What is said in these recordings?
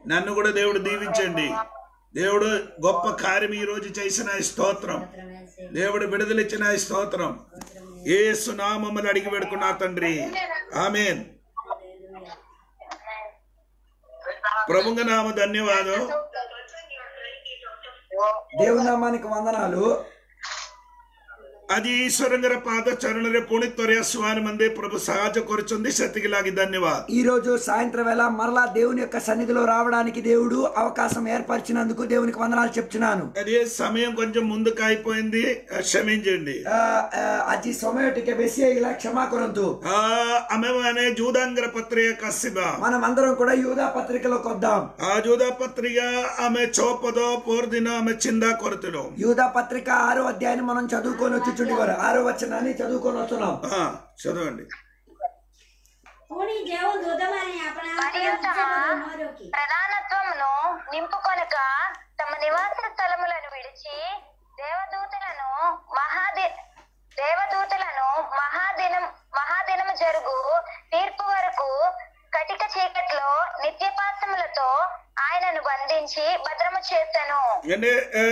నన్ను కూడా దేవుడు దీవించండి దేవుడు గొప్ప కార్యం ఈ రోజు చేసిన ఈ స్తోత్రం దేవుడు విడుదలిచ్చిన ఈ స్తోత్రం ఏసు నామములు అడిగి పెడుకున్నా తండ్రి ఆమెన్ ప్రభుంగ నామ ధన్యవాదం దేవుని నామానికి వందనాలు అది ఈశ్వరంగర పాద చరణరే పుణిత్వರ್ಯ ಸ್ವಾಮಿ ಮಂದೆ ప్రభు సహాయ కొరుచుంది శక్తికిలాగి ధన్యవాద్ ఈ రోజు సాయంత్రం వేళ మరలా దేవుని యొక్క సన్నిధిలో రావడానికి దేవుడు అవకాశం ఏర్పరిచినందుకు దేవునికి వందనాలు చెప్తున్నాను అది సమయం కొంచెం ముందుకు అయిపోయింది క్షమించండి ಆ, ಆ, ಅಜ್ಜಿ ಸಮಯಕ್ಕೆ ಬೆಸಿಯಾಗಿಲ್ಲ ಕ್ಷಮಾ ಕೊರಂತು ఆ అమెవానే జూదాంగర పత్రిక కసిబ మనం అందరం కూడా యూదా పత్రికలోకి వద్దాం ఆ జూదా పత్రిక ఆమె చోపదో పోర్ దిన ఆమె చిందా కొరతలో యూదా పత్రిక ఆరో అధ్యాయాన్ని మనం చదువుకొని వచ్చుచుండేవారు ఆరో వచనాన్ని చదువుకొని వస్తున్నాం ఆ, చదవండి పుଣି దేవుడు దూతమని అపన మరియు తమ మోరోకి ప్రధానత్వమును నింపుకొనక తమ నివాస స్థలములను విడిచి దేవదూతలను మహాది దేవదూతలను మహాదినం మహాదినము జరుగు తీర్పు వరకు కటిక చీకట్లో నిత్యపాసములతో ఆయనను బంధించి భద్రము చేశాను అంటే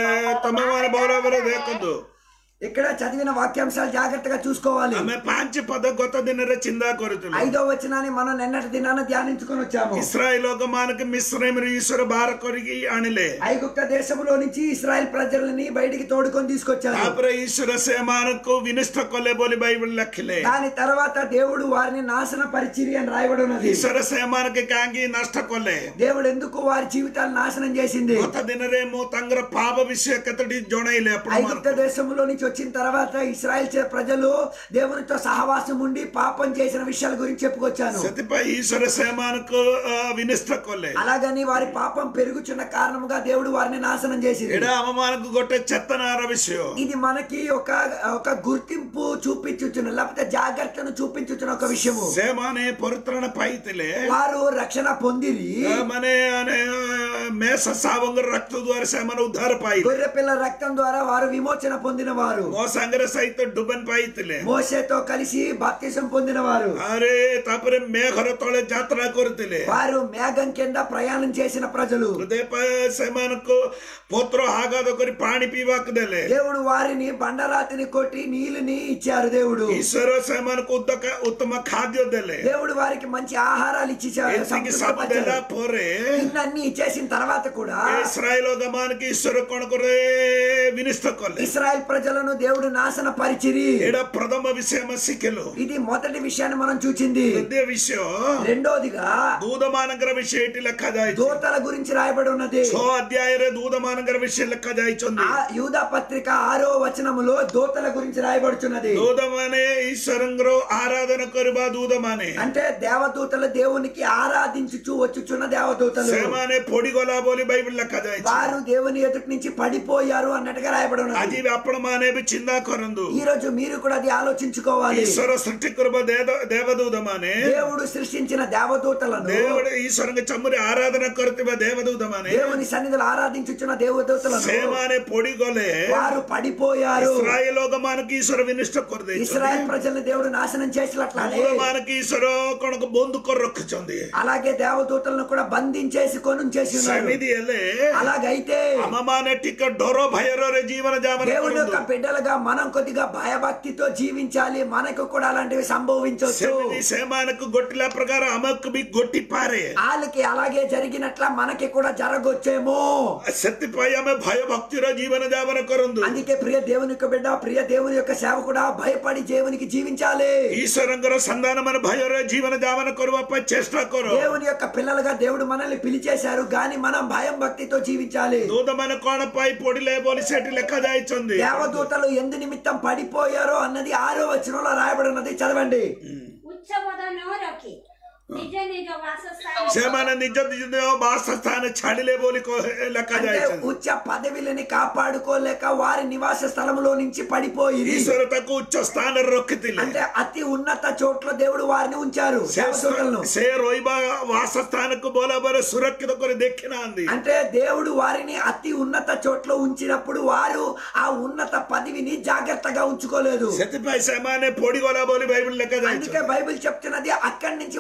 తమవాన బౌరవర దేకొందు ఇక్కడ చదివిన వాక్యాంశాలు జాగ్రత్తగా చూసుకోవాలి ఆమె పాంచి పద గొత్త దినర చిందా కొరతలు ఐదో వచనాన్ని మనం నిన్నటి దినాన ధ్యానించుకొని వచ్చాము ఇస్రాయిల్ లోకమానకి మిశ్రమ ఈశ్వర భార కొరికి అనిలే ఐగుప్త దేశంలో నుంచి ఇస్రాయల్ ప్రజలని బయటికి తోడుకొని తీసుకొచ్చారు ତାପରେ ଈଶ୍ୱର ସେମାନଙ୍କୁ వినిష్ట କଲେ ବୋଲି ବାଇବଲ ଲେଖିଲେ దాని తర్వాత దేవుడు వారిని నాశన పరిచిరి అని రాయబడి ఉన్నది ଈଶ୍ୱର ସେମାନଙ୍କୁ କାହିଁକି ନଷ୍ଟ କଲେ దేవుడు ఎందుకు వారి జీవితాలు నాశనం చేసింది ଗତ ଦିନରେ ମୁଁ ତାଙ୍କର ପାପ ବିଷୟ କେତୋଟି ଜଣେଇଲେ ఐగుప్త ଆପଣମାନଙ୍କୁ దేశంలో నుంచి వచ్చిన తర్వాత ఇస్రాయల్ చే- ప్రజలు దేవునితో సహవాసం ఉండి పాపం చేసిన విషయాల గురించి చెప్పుకొచ్చాను ସେଥିପାଇଁ ଈଶ୍ୱର ସେମାନଙ୍କୁ ଅ, వినిష్ట କଲେ అలాగని వారి పాపం పెరుగుచున్న కారణముగా దేవుడు వారిని నాశనం చేసింది ଏଇଟା ଆମମାନଙ୍କୁ ଗୋଟେ ଚେତନାର ବିଷୟ ఇది మనకి ఒక ఒక గుర్తింపు చూపించుచున్న లేకపోతే జాగ్రత్తను చూపించుచున్న ఒక విషయము ସେମାନେ ପରିତ୍ରାଣ ପାଇଥିଲେ వారు రక్షణ పొందిరి ଅ, ମାନେ ମାନେ, ଅ, ମେଷ ସାବଙ୍କର ରକ୍ତ ଦ୍ୱାରା ସେମାନେ ଉଦ୍ଧାର ପାଇଲେ గొర్రె పిల్ల రక్తం ద్వారా వారు విమోచన పొందిన వారు ମୋ ସାଙ୍ଗରେ ସହିତ ଡୁବନ ପାଇଥିଲେ మోసేతో కలిసి బాప్తిసం పొందిన వారు ଆରେ ତାପରେ ମେଘର ତଳେ ଯାତ୍ରା କରୁଥିଲେ వారు మేఘం కింద ప్రయాణం చేసిన ప్రజలు ହୃଦୟ ପାଇ ସେମାନଙ୍କୁ ପତ୍ର ଆଘାତ କରି ପାଣି ପିଇବାକୁ ଦେଲେ దేవుడు వారిని బండరాతిని కొట్టి నీళ్ళని ఇచ్చారు దేవుడు ଈଶ୍ୱର ସେମାନଙ୍କୁ ଉତ୍ତକ ଉତ୍ତମ ଖାଦ୍ୟ ଦେଲେ దేవుడు వారికి మంచి ఆహారాలు ఇచ్చి చా- ଏତିକି ସବୁ ଦେଲା సంతృప్తిపరిచారు. ପରେ ఇవన్నీ ఇచ్చేసిన తర్వాత కూడా ଇସ୍ରାଏଲ ଗମାନଙ୍କୁ ଈଶ୍ୱର କଣ କରେ ବିନିଷ୍ଟ କଲେ ఇస్రాయల్ ప్రజలను దేవుడు నాశన పరిచిరి ଏଇଟା ପ୍ରଥମ ବିଷୟ ଆମେ ଶିଖିଲୁ ఇది మొదటి విషయాన్ని మనం చూచింది ଦ୍ୱିତୀୟ విషୟ రెండోదిగా ଦୂତମାନଙ୍କର ବିଷୟ ଏଠି ଲେଖାଯାଇଛି దూతల గురించి రాయబడి ఉన్నది ଛଅ ଅଧ୍ୟାୟରେ ଦୂତମାନଙ୍କର ବିଷୟ ଲେଖାଯାଇଛନ୍ତି ఆ యూదా పత్రిక ఆరో వచనములో దూతల గురించి రాయబడుచున్నది ଦୂତମାନେ ଈଶ୍ୱରଙ୍କର ଆରାଧନା କରିବା ଦୂତମାନେ అంటే దేవదూతలు దేవునికి ఆరాధించుచు వచ్చుచున్న దేవదూతలు ସେମାନେ ପୋଡିଗଲା ବୋଲି ବାଇବଲ ଲେଖାଯାଇଛି వారు దేవుని ఎదుటి నుంచి పడిపోయారు అన్నట్టుగా రాయబడి ఉన్నది ଆଜି ବି ଆପଣମାନେ ବି ଚିନ୍ତା କରନ୍ତୁ ఈ రోజు మీరు కూడా అది ఆలోచించుకోవాలి ଈଶ୍ୱର ସୃଷ୍ଟି କରିବା ଦେବଦୂତ ମାନେ దేవుడు సృష్టించిన దేవదూతలను దేవుడు ଈଶ୍ୱରଙ୍କ ଚମୁରେ ଆରାଧନା କରୁଥିବା ଦେବଦୂତ ମାନେ దేవుని సన్నిధిలో ఆరాధించుచున్న దేవదూతలను ସେମାନେ ପୋଡିଗଲେ వారు పడిపోయారు ଇସ୍ରାଏଲ ଲୋକମାନଙ୍କୁ ଈଶ୍ୱର ବିନିଷ୍ଟ କରିଦେଇଛନ୍ତି ఇస్రాయల్ ప్రజల్ని దేవుడు నాశనం చేసినట్లానే ଦୂତମାନଙ୍କୁ ଈଶ୍ୱର କଣ ବନ୍ଦ କରି ରଖିଛନ୍ତି అలాగే దేవదూతలను కూడా బంధించేసి కొను చేసి ఉన్నారు ସେମିତି ହେଲେ అలాగైతే ଆମମାନେ ଟିକେ ଡର ଭୟରେ ଜୀବନ ଯାପନ దేవుని యొక్క କରନ୍ତୁ బిడ్డలుగా మనం కొద్దిగా భయభక్తితో జీవించాలి మనకు కూడా అలాంటివి సంభవించవచ్చు ସେମିତି ସେମାନଙ୍କୁ ଗୋଟିଲା ପ୍ରକାର ଆମକୁ ବି ଗୋଟି ପାରେ వాళ్ళకి అలాగే జరిగినట్ల మనకి కూడా జరగొచ్చేమో ସେଥିପାଇଁ ଆମେ ଭୟ ଭକ୍ତିର ଜୀବନ ଯାପନ କରନ୍ତୁ అందుకే ప్రియ దేవుని యొక్క బిడ్డ ప్రియ దేవుని యొక్క సేవ కూడా భయపడి దేవునికి జీవించాలి ଈଶ୍ୱରଙ୍କର ସନ୍ତାନ ମାନେ ଭୟରେ ଜୀବନ ଯାପନ କରିବା ପାଇଁ ଚେଷ୍ଟା କର దేవుని యొక్క పిల్లలుగా దేవుడు మనల్ని పిలిచేశారు గాని మనం భయం భక్తితో జీవించాలి ଦୂତମାନେ କଣ ପାଇଁ ପଡିଲେ ବୋଲି ସେଠି ଲେଖାଯାଇଛନ୍ତି దేవదూతలు ఎందు నిమిత్తం పడిపోయారో అన్నది ఆరో వచనంలో రాయబడి ఉన్నది చదవండి ଉଚ୍ଚପଦ ନ ରଖି ନିଜ ନିଜ ବାସସ୍ଥାନ ସେମାନେ ନିଜ ନିଜ ବାସସ୍ଥାନ ଛାଡିଲେ ବୋଲି କ- అంటే ଲେଖାଯାଇଛି ఉచ్చ పదవిని కాపాడుకోలేక వారి నివాస స్థలంలో నుంచి పడిపోయి ଈଶ୍ୱର ତାକୁ ଉଚ୍ଚ ସ୍ଥାନରେ ରଖିଥିଲେ అంటే అతి ఉన్నత చోట్ల దేవుడు వారిని ఉంచారు ସେ దేవదూతలను ସେ ରହିବା ବାସସ୍ଥାନକୁ ଭଲ ଭାବରେ ସୁରକ୍ଷିତ କରି ଦେଖି ନାହାନ୍ତି అంటే దేవుడు వారిని అతి ఉన్నత చోట్ల ఉంచినప్పుడు వారు ఆ ఉన్నత పదవిని జాగ్రత్తగా ఉంచుకోలేదు ସେଥିପାଇଁ ସେମାନେ ପଡିଗଲା ବୋଲି ବାଇବଲ అందుకే ଲେଖାଯାଇଛି బైబిల్ చెప్తున్నది అక్కడి నుంచి వారు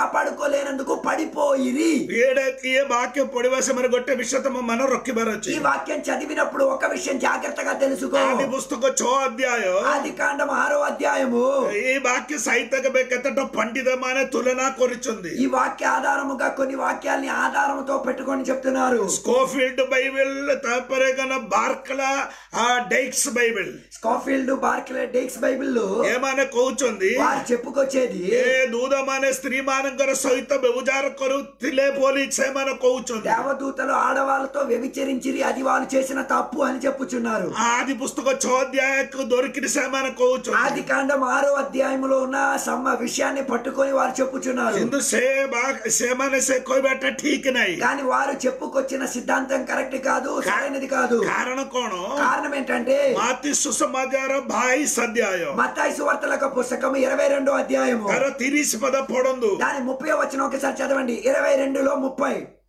కాపాడుకోలేనందుకు పడిపోయిరి ಏಡಕ್ಕೆ ವಾಕ್ಯ ಪೊಡಿವಾಸ ಮರ ಗೊಟ್ಟೆ ವಿಷಯ ತಮ್ಮ ಮನ ರೊಕ್ಕಿ ఈ ಬರಚ್ಚಿ వాక్యం చదివినప్పుడు ఒక విషయం జాగ్రత్తగా తెలుసుకో ಆದಿ ಪುಸ್ತಕ ಚೋ ಅಧ್ಯಾಯ ఆది కాండం ఆరో అధ్యాయము ఈ వాక్య సాహిత్యక ಬೇಕಂತ పండితమానే తులనా కొరిచుంది ఈ వాక్య ఆధారముగా కొన్ని వాక్యాల్ని ఆధారముతో పెట్టుకొని చెప్తున్నారు స్కోఫీల్డ్ బైబిల్ తాపరే కన బార్కల ఆ Dake's Bible Scofield Barclay Dake's Bible ఏమానే కହୁచుంది వారు చెప్పుకొచ్చేది ఏ దూదమానే స్త్రీ మానଙ୍କର ସହିତ ବ୍ୟବଚାର କରୁଥିଲେ ବୋଲି ସେମାନେ କହୁଛନ୍ତି దేవదూతలు ఆడవాళ్ళతో వ్యభిచరించిరి అది వాళ్ళు చేసిన తప్పు అని చెప్పుచున్నారు ఆది పుస్తక ଛଅ ଅଧ୍ୟାୟକୁ ଦొరికిరి ସେମାନେ କହୁଛନ୍ତି ఆది కాండం ఆరో అధ్యాయములో ఉన్న సమ్మ విషయాన్ని పట్టుకొని వారు చెప్పుచున్నారు କିନ୍ତୁ ସେ ବା- ସେମାନେ ସେ କହିବାଟା ଠିକ ନାହିଁ కానీ వారు చెప్పుకొచ్చిన సిద్ధాంతం కరెక్ట్ కాదు సరైనది కాదు କାରଣ କଣ కారణం ఏంటంటే ମାତି ସୁସମାଚାର ବାଇଶ ଅଧ୍ୟାୟ మత్తాయి సువార్తలకు పుస్తకం ఇరవై రెండో అధ్యాయము ତାର ତିରିଶ పଦ ପଢନ୍ତୁ దాని ముప్పై వచ్చిన ఒకసారి చదవండి ఇరవై రెండులో ముప్పై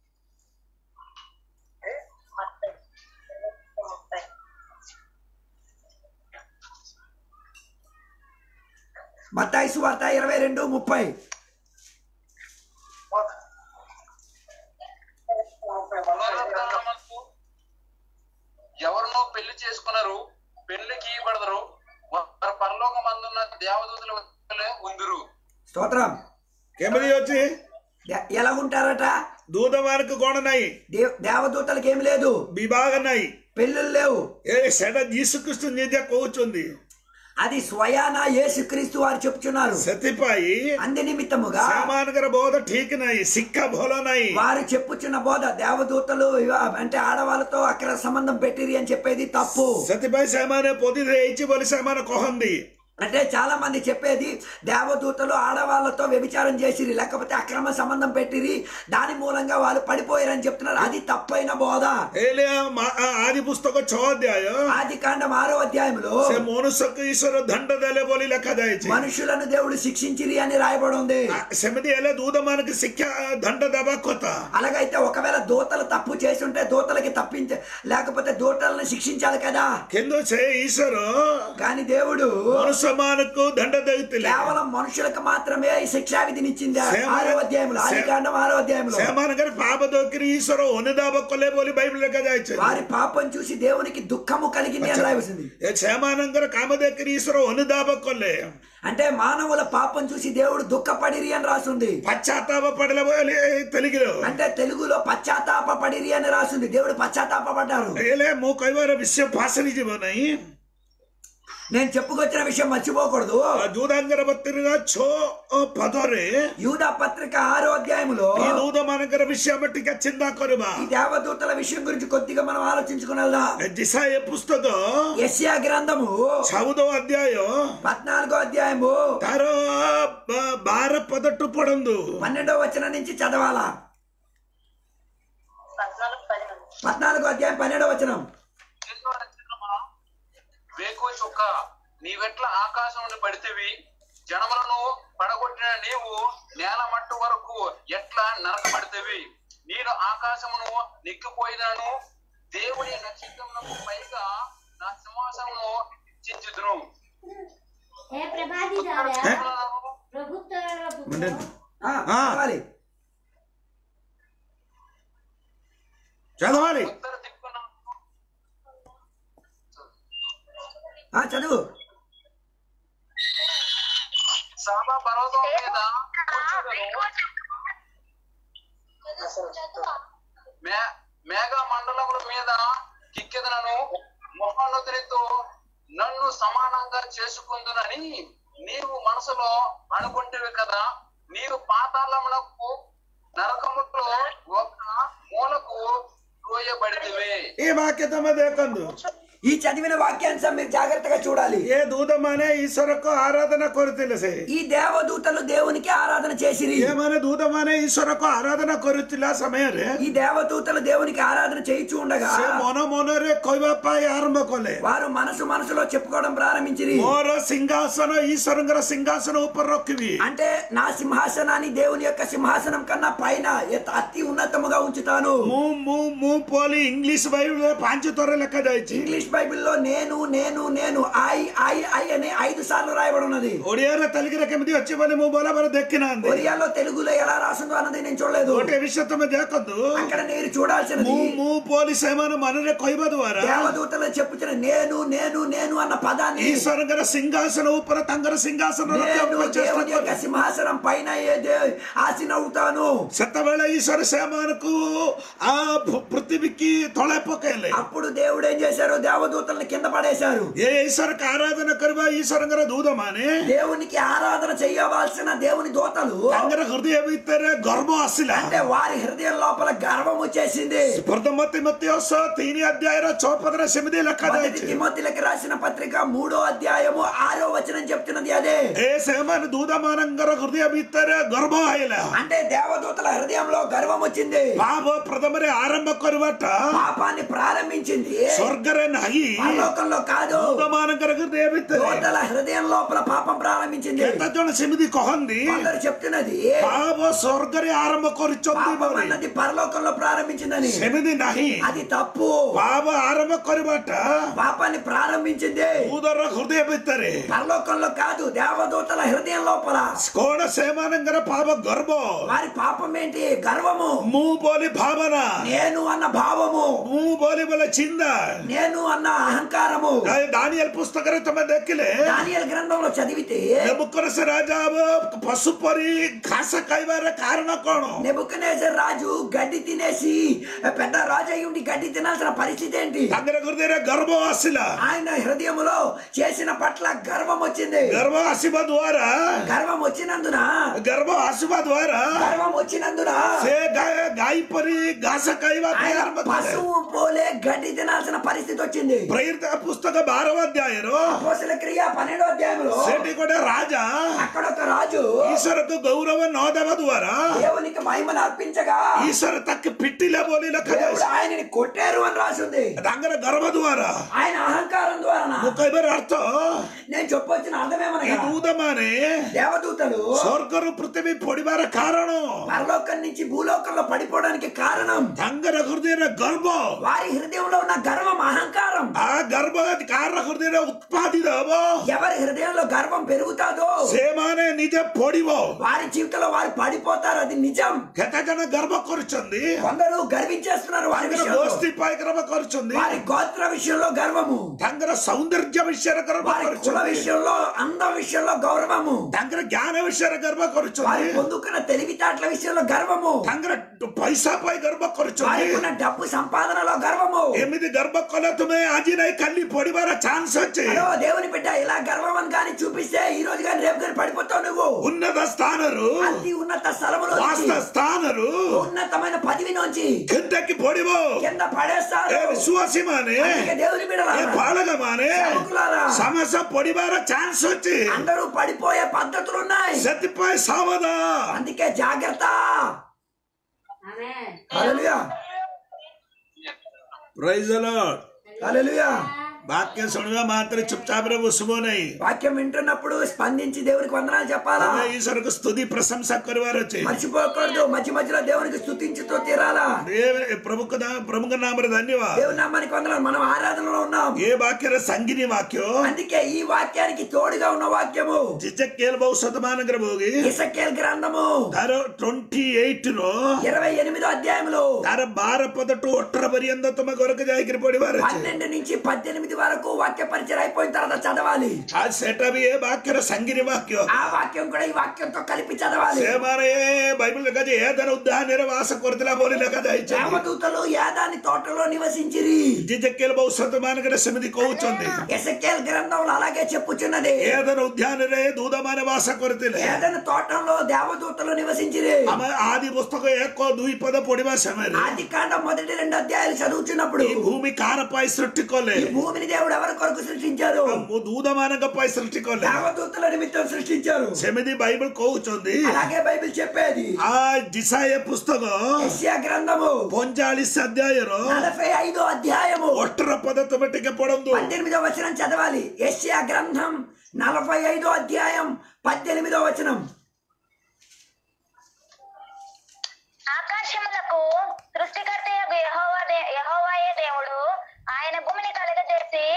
మత్తాయి సువార్త ఇరవై రెండు ముప్పై పునరుద్ధరణమందు ఎవరినో పెళ్లి చేసుకున్నారు పెళ్లికి ఇవ్వబడరు వారు పరలోకమందున్న దేవదూతల వలె ఉందురు స్తోత్రం କେମିତି ଅଛି ఎ- ఎలా ఉంటారట ଦୂତମାନଙ୍କୁ କଣ ନାହିଁ దేవ్ దేవదూతలకు ఏమి లేదు ବିବାହ ନାହିଁ పెళ్ళిళ్ళు లేవు ଏ ସେଟା ଯୀଶୁଖ୍ରୀଷ୍ଟ ନିଜେ କହୁଛନ୍ତି అది స్వయాన యేసుక్రీస్తు వారు చెప్తున్నారు ସେଥିପାଇଁ అందు నిమిత్తముగా ସେମାନଙ୍କର ବହୁତ ଠିକ ନାହିଁ ଶିକ୍ଷା ଭଲ ନାହିଁ వారు చెప్పుచున్న బోధ దేవదూతలు వివా- అంటే ఆడవాళ్ళతో అక్కడ సంబంధం పెట్టిరి అని చెప్పేది తప్పు ସେଥିପାଇଁ ସେମାନେ ପୋଦିତ ହେଇଛି ବୋଲି ସେମାନେ କହନ୍ତି అంటే చాలా మంది చెప్పేది దేవదూతలు ఆడవాళ్ళతో వ్యభిచారం చేసిరి లేకపోతే అక్రమ సంబంధం పెట్టిరి దాని మూలంగా వాళ్ళు పడిపోయారని చెప్తున్నారు అది తప్పైన బోధ ହେଲେ ମା- ଆଦି ପୁସ୍ତକ ଛଅ ଅଧ୍ୟାୟ ఆది కాండం ఆరో అధ్యాయంలో ସେ ମନୁଷ୍ୟକୁ ଈଶ୍ୱର ଦଣ୍ଡ ଦେଲେ ବୋଲି ଲେଖାଯାଇଛି మనుషులను దేవుడు శిక్షించిరి అని రాయబడి ఉంది ଆ, ସେମିତି ହେଲେ ଦୂତମାନଙ୍କୁ ଶିକ୍ଷା ଦଣ୍ଡ ଦେବା କଥା అలాగైతే ఒకవేళ దూతలు తప్పు చేసి ఉంటే దూతలకి తప్పించ లేకపోతే దూతలను శిక్షించాలి కదా କିନ୍ତୁ ସେ ଈଶ୍ୱର కానీ దేవుడు ମନୁଷ୍ୟମାନଙ୍କୁ ଦଣ୍ଡ ଦେଉଥିଲେ కేవలం మనుషులకు మాత్రమే ఈ శిక్షా విధినిచ్చింది సేమ- ఆరో అధ్యాయంలో ఆది సే- కాండం ఆరో అధ్యాయంలో ସେମାନଙ୍କର ପାପ ଦୋକିରି ଈଶ୍ୱର ଅନୁତାପ କଲେ ବୋଲି ବାଇବଲ ଲେଖାଯାଇଛି వారి పాపం చూసి దేవునికి దుఃఖము కలిగింది అని రాయవలసింది ଏ ସେମାନଙ୍କର କାମ ଦେଖିରି ଈଶ୍ୱର ଅନୁତାପ କଲେ అంటే మానవుల పాపం చూసి దేవుడు దుఃఖపడిరి అని రాసుంది పశ్చాత్తాప పడలే ବୋଲି తెలుగులో అంటే తెలుగులో పశ్చాత్తాప పడిరి అని రాసుంది దేవుడు పశ్చాత్తాప పడ్డారు ହେଲେ ମୁଁ କହିବାର ବିଷୟ ଫାସଲି ଯିବ ନାହିଁ నేను చెప్పుకొచ్చిన విషయం మర్చిపోకూడదు ଜୁଦାଙ୍କର ପତ୍ରିକା ଛଅ ପଦରେ యూదా పత్రిక ఆరో అధ్యాయములో ఈ ଦୂତ ମାନଙ୍କର ବିଷୟ ଆମେ ଟିକେ ଚିନ୍ତା କରିବା ఈ దేవదూతల విషయం గురించి కొద్దిగా మనం ఆలోచించుకుని వెళ్దాం ଦିଶାଏ ପୁସ୍ତକ యెషయా గ్రంథము ଚଉଦ ଅଧ୍ୟାୟ పద్నాలుగో అధ్యాయము ତାର ବା- ବାର ପଦଠୁ ପଢନ୍ତୁ పన్నెండో వచనం నుంచి చదవాలా పద్నాలుగో అధ్యాయం పన్నెండో వచనం ఏదో రచనమా, వేకువ చుక్క నీవెట్ల ఆకాశం నుండి పడితేవి జనములను పడగొట్టిన నీవు నేల మట్టు వరకు ఎట్లా నరకబడితేవి నేను ఆకాశమును నెక్కిపోయినాను దేవుని నక్షత్రములకు పైగా నా సింహాసనమును చించుదును हे प्रभाती झाल्या प्रभुत्वाला म्हणजे पुत्र ఆ, ఆ. చదవాలి చదవాలి ఉత్తర దిక్కున ఆ, చదువు సాబా పర్వతం మీద కూర్చుండును. మే- మేఘ మండలముల మీద కిక్కెదనను మహోన్నతునితో నన్ను సమానంగా చేసుకుందునని నీవు మనసులో అనుకుంటువి కదా నీవు పాతాళములకు నరకములో ఒక మూలకు రోయబడితివే ఈ వాక్య తమ ଦେଖନ୍ତୁ ఈ చదివిన వాక్యాంశం మీరు జాగ్రత్తగా చూడాలి ఏ దూతମାନେ ଈଶ୍ୱରକୁ ଆରାଧନା କରୁଥିଲେ ସେ ఈ దేవదూతలు దేవునికి ఆరాధన చేసిరి ଏମାନେ ଦୂତମାନେ ଈଶ୍ୱରକୁ ଆରାଧନା କରୁଥିଲା ସମୟରେ ఈ దేవదూతలు దేవునికి ఆరాధన చేయించు ఉండగా ସେ ମନ ମନରେ କହିବା ପାଇଁ ଆରମ୍ଭ କଲେ వారు మనసు మనసులో చెప్పుకోవడం ప్రారంభించిరి ମୋର ସିଂହାସନ ଈଶ୍ୱରଙ୍କର ସିଂହାସନ ଉପରେ ରଖିବି అంటే నా సింహాసనాన్ని దేవుని యొక్క సింహాసనం కన్నా పైన ఎత్- అతి ఉన్నతముగా ఉంచుతాను ମୁଁ ମୁଁ ମୁଁ ବୋଲି ଇଂଲିଶ ବାଇବଲରେ ପାଞ୍ଚ ଥର ଲେଖାଯାଇଛି ఇంగ్లీష్ బైబిల్లో నేను నేను నేను ఐ ఐ ఐ అని ఐదు సార్లు రాయబడి ఉన్నది ଓଡ଼ିଆରେ ତେଲୁଗୁରେ କେମିତି ଅଛି ବୋଲି ମୁଁ ବରାବର ଦେଖିନାହାନ୍ତି ఒరియాలో తెలుగులో ఎలా రాసిందో అన్నది నేను చూడలేదు ଗୋଟେ విషୟ ତମେ ଦେଖନ୍ତୁ అక్కడ నేను చూడాల్సినది ମୁଁ ମୁଁ ବୋଲି ସେମାନେ ମନରେ କହିବା ଦ୍ୱାରା దేవదూతలు చెప్పుచిన నేను నేను నేను అన్న పదాన్ని ଈଶ୍ୱରଙ୍କର ସିଂହାସନ ଉପରେ ତାଙ୍କର ସିଂହାସନ నేను ରଖିବାକୁ ଚେଷ୍ଟା దేవుని యొక్క କଲେ సింహాసనం పైన ఏదే ఆసీనవుతాను ସେତେବେଳେ ଈଶ୍ୱର ସେମାନଙ୍କୁ ఆ ପୃ- ପୃଥିବୀକି ତଳେ ପକେଇଲେ అప్పుడు దేవుడు ఏం చేశారు దేవదూతల్ని కింద పడేశారు ఏ ఈశ్వరకు ఆరాధన କରିବା ଈଶ୍ୱରଙ୍କର ଦୂତମାନେ దేవునికి ఆరాధన చేయవలసిన దేవుని దూతలు ତାଙ୍କର ହୃଦୟ ଭିତରେ ଗର୍ବ ଆସିଲା అంటే వారి హృదయం లోపల గర్వం వచ్చేసింది ପ୍ରଥମ ତିମୋଥେୟସ ତିନି ଅଧ୍ୟାୟର ଛଅ ପଦରେ ସେମିତି మొదటి ଲେଖାଯାଇଛି తిమోతిలకు రాసిన పత్రిక మూడో అధ్యాయము ఆరో వచనం చెప్తున్నది అదే ଏ ସେମାନେ ଦୂତ ମାନଙ୍କର ହୃଦୟ ଭିତରେ ଗର୍ବ ଆଇଲା అంటే దేవదూతల హృదయంలో గర్వం వచ్చింది ପାପ ପ୍ରଥମରେ ଆରମ୍ଭ କରିବାଟା పాపాన్ని ప్రారంభించింది ସ୍ୱର୍ଗରେ ନାହିଁ పరలోకంలో కాదు ଦୂତ ମାନଙ୍କର ହୃଦୟ ଭିତରେ దూతల హృదయం లోపల పాపం ప్రారంభించింది କେତେ ଜଣ ସେମିତି କହନ୍ତି కొందరు చెప్తున్నది ପାପ ସ୍ୱର୍ଗରେ ଆରମ୍ଭ କରିଛନ୍ତି పాపం ବୋଲି అన్నది పరలోకంలో ప్రారంభించిందని ସେମିତି ନାହିଁ అది తప్పు ପାପ ଆରମ୍ଭ କରିବାଟା పాపాన్ని ప్రారంభించింది ଦୂତର ହୃଦୟ ଭିତରେ పరలోకంలో కాదు దేవదూతల హృదయం లోపల କଣ ସେମାନଙ୍କର ପାପ ଗର୍ବ వారి పాపం ఏంటి గర్వము ମୁଁ ବୋଲି ଭାବନା నేను అన్న భావము ମୁଁ ବୋଲି ବୋଲେ ଚିନ୍ତା నేను అన్న అహంకారము ଦାନିଏଲ పుస్తକରେ ତମେ ଦେଖିଲେ దానియల్ గ్రంథంలో చదివితే ନେବୁକରସ ରାଜା ପଶୁ ପରି ଘାସ ଖାଇବାର କାରଣ କଣ నెబుకనేజర్ రాజు గడ్డి తినేసి పెద్ద రాజు అయి ఉండి గడ్డి తినాల్సిన పరిస్థితి ఏంటి ତାଙ୍କର ହୃଦୟରେ ଗର୍ବ ଆସିଲା ఆయన హృదయములో చేసిన పట్ల గర్వం వచ్చింది ଗର୍ବ ଆସିବା ଦ୍ୱାରା గర్వం వచ్చినందున ଗର୍ବ ଆସିବା ଦ୍ୱାରା గర్వం వచ్చినందున ସେ ଗାଈ- ଗାଈ ପରି ଘାସ ଖାଇବା ପାଇଁ ఆయన ଆରମ୍ଭ କଲେ పశువు పోలే గడ్డి తినాల్సిన పరిస్థితి వచ్చింది ପ୍ରେରିତ పుస్తକ ବାର ଅଧ୍ୟାୟର అపోసల క్రియ పన్నెండో అధ్యాయంలో ସେଠି ଗୋଟେ ରାଜା అక్కడ ఒక రాజు ଈଶ୍ୱରକୁ ଗୌରବ ନ ଦେବା ଦ୍ୱାରା దేవునికి మహిమను అర్పించగా ଈଶ୍ୱର ତାକୁ ପିଟିଲେ ବୋଲି దేవుడు ଲେଖାଯାଇଛି ఆయనని కొట్టారు అని రాసింది ତାଙ୍କର ଗର୍ବ ଦ୍ୱାରା ఆయన అహంకారం ద్వారా ମୁଁ କହିବାର ଅର୍ଥ నేను చెప్పొచ్చిన ఈ అర్థమేమనగా ଦୂତମାନେ దేవదూతలు ସ୍ୱର୍ଗରୁ ପୃଥିବୀ ପଡିବାର କାରଣ పరలోకం నుంచి భూలోకంలో పడిపోవడానికి కారణం ତାଙ୍କର ହୃଦୟରେ ଗର୍ବ వారి హృదయంలో ఉన్న గర్వం అహంకారం ఆ గర్ବ କାହାର ହୃଦୟରେ ଉତ୍ପାଦିତ ହବ ఎవరి హృదయంలో గర్వం పెరుగుతాదో ସେମାନେ ନିଜେ ପଡିବ వారి జీవితంలో వారు పడిపోతారు అది నిజం କେତେ ଜଣ ଗର୍ବ କରୁଛନ୍ତି కొందరు గర్వించేస్తున్నారు వారి ତାଙ୍କର విషయంలో ଗୋଷ୍ଠୀ ପାଇଁ ଗର୍ବ କରୁଛନ୍ତି వారి గోత్ర విషయంలో గర్వము ତାଙ୍କର ସୌନ୍ଦର୍ଯ୍ୟ విషୟରେ ଗର୍ବ వారి కుల କରୁଛନ୍ତି విషయంలో అందం విషయంలో గౌరవము ତାଙ୍କର ଜ୍ଞାନ విషୟରେ ଗର୍ବ వారి କରୁଛନ୍ତି పొందుకున్న తెలివితేటల విషయంలో గర్వము ତାଙ୍କର ପଇସା ପାଇଁ ଗର୍ବ କରୁଛନ୍ତି వారికి ఉన్న డబ్బు సంపాదనలో గర్వము ଏମିତି ଗର୍ବ କଲେ ତୁମେ ଆଜି ନାଇଁ କାଲି ପଡିବାର ଚାନ୍ସ ଅଛି అయ్యో దేవుని బిడ్డ ఇలా గర్వం అని కానీ చూపిస్తే ఈ రోజు కానీ రేపు కానీ పడిపోతావు నువ్వు ଉନ୍ନତ ସ୍ଥାନରୁ అతి ఉన్నత స్థలములో వాస్త ସ୍ଥାନରୁ ఉన్నతమైన పదవి నుంచి కిందకి పడిବ కింద పడేస్తారు ଏ ବିଶ୍ୱାସୀ ମାନେ అందుకే దేవుని ଏ బిడ్డలారా ବାଳକ ମାନେ సేవకులారా, ସମସ୍ତ ପଡିବାର ଚାନ୍ସ ଅଛି అందరూ పడిపోయే పద్ధతులు ఉన్నాయి ସେଥିପାଇଁ ସାବଧାନ అందుకే జాగ్రత్త ఆమేన్ హల్లెలూయా ପ୍రైଜ ଲର୍ଡ హల్లెలూయా ବାକ୍ୟ ଶୁଣିବା ମାତ୍ରେ ଚୁପଚାପରେ ବସିବ ନାହିଁ వాక్యం వింటున్నప్పుడు స్పందించి దేవునికి వందనాలు చెప్పాలా ତମେ ଈଶ୍ୱରକୁ ସ୍ତୁତି ପ୍ରଶଂସା କରିବାର ଅଛି మర్చిపోకూడదు మధ్య మధ్యలో దేవునికి స్థుతించుతూ తీరాలా ఏ ପ୍ରଭୁଙ୍କ ନାମ ପ୍ରଭୁଙ୍କ ନାମରେ ଧନ୍ୟବାଦ దేవుని నామానికి వందనాలు మనం ఆరాధనలో ఉన్నాం ఏ వాక్ୟରେ సంగిని వాక్ୟ అందుకే ఈ వాక్యానికి తోడుగా ఉన్న వాక్యము ଜିଜକେଲ ବହୁ ଶତମାନଙ୍କର ଭୋଗୀ ఇసకేల్ గ్రంథము ତାର ଟ୍ୱେଣ୍ଟି ଏଇଟ ର ఇరవై ఎనిమిదో అధ్యాయంలో ତାର ବାର ପଦ ଟୁ ଅଠର ପର୍ଯ୍ୟନ୍ତ ତମ ଘରକୁ ଯାଇକିରି ପଢିବାର ଅଛି పన్నెండు నుంచి పద్దెనిమిది వరకు వాక్య పరిచయం అయిపోయిన తర్వాత చదవాలి ଆଉ ସେଟା ବି ଏ ବାକ୍ୟର సంగిని వాక్ୟ ఆ వాక్యం కూడా ఈ వాక్యంతో కలిపి చదవాలి ସେମାନେ బైబిల్ ଲେଖାଛି ఏదైనా ఉద్యాନରେ ବାସ କରୁଥିଲା ବୋଲି ଲେଖାଯାଇଛି దేవదూతలు యాదాని తోటలో నివసించిరి ଜିଜକେଲ ବହୁ ଶତମାନଙ୍କର ସେମିତି କହୁଛନ୍ତି ఎసకేల్ గ్రంథంలో అలాగే చెప్పుచున్నది ఏదైనా ఉద్యాନରେ ଦୂତମାନେ ବାସ କରିଥିଲେ ఏదైనా తోటంలో దేవదూతలు నివసించిరి ଆମେ ଆଦି ପୁସ୍ତକ ଏକ ଦୁଇ ପଦ ପଢିବା ସମୟରେ ఆది కాండం మొదటి రెండు అధ్యాయాలు చదువుతున్నప్పుడు ఈ భూమి కార ପାଇଁ సృష్టి କଲେ ఈ భూమిని దేవుడు ఎవరి కొరకు సృష్టించారు ଦୂତମାନଙ୍କ ପାଇଁ ସୃଷ୍ଟି କଲେ దేవదూతల నిమిత్తం సృష్టించారు ସେମିତି ବାଇబిଲ କହୁଛନ୍ତି అలాగే బైబిల్ చెప్పేది ఆ జిసాయ పుస్తକ యెషయా గ్రంథము ପଇଁଚାଳିଶ ଅଧ୍ୟାୟର నలభై ఐదో అధ్యాయము ଅଠର ପଦ ତମେ ଟିକେ ପଢନ୍ତୁ పద్దెనిమిదో వచనం చదవాలి యెషయా గ్రంథం నలభై ఐదో అధ్యాయం పద్దెనిమిదో వచనం ఆకాశములకు సృష్టికర్త యెహోవా దే- యెహోవాయే దేవుడు ఆయన భూమిని కలగజేసి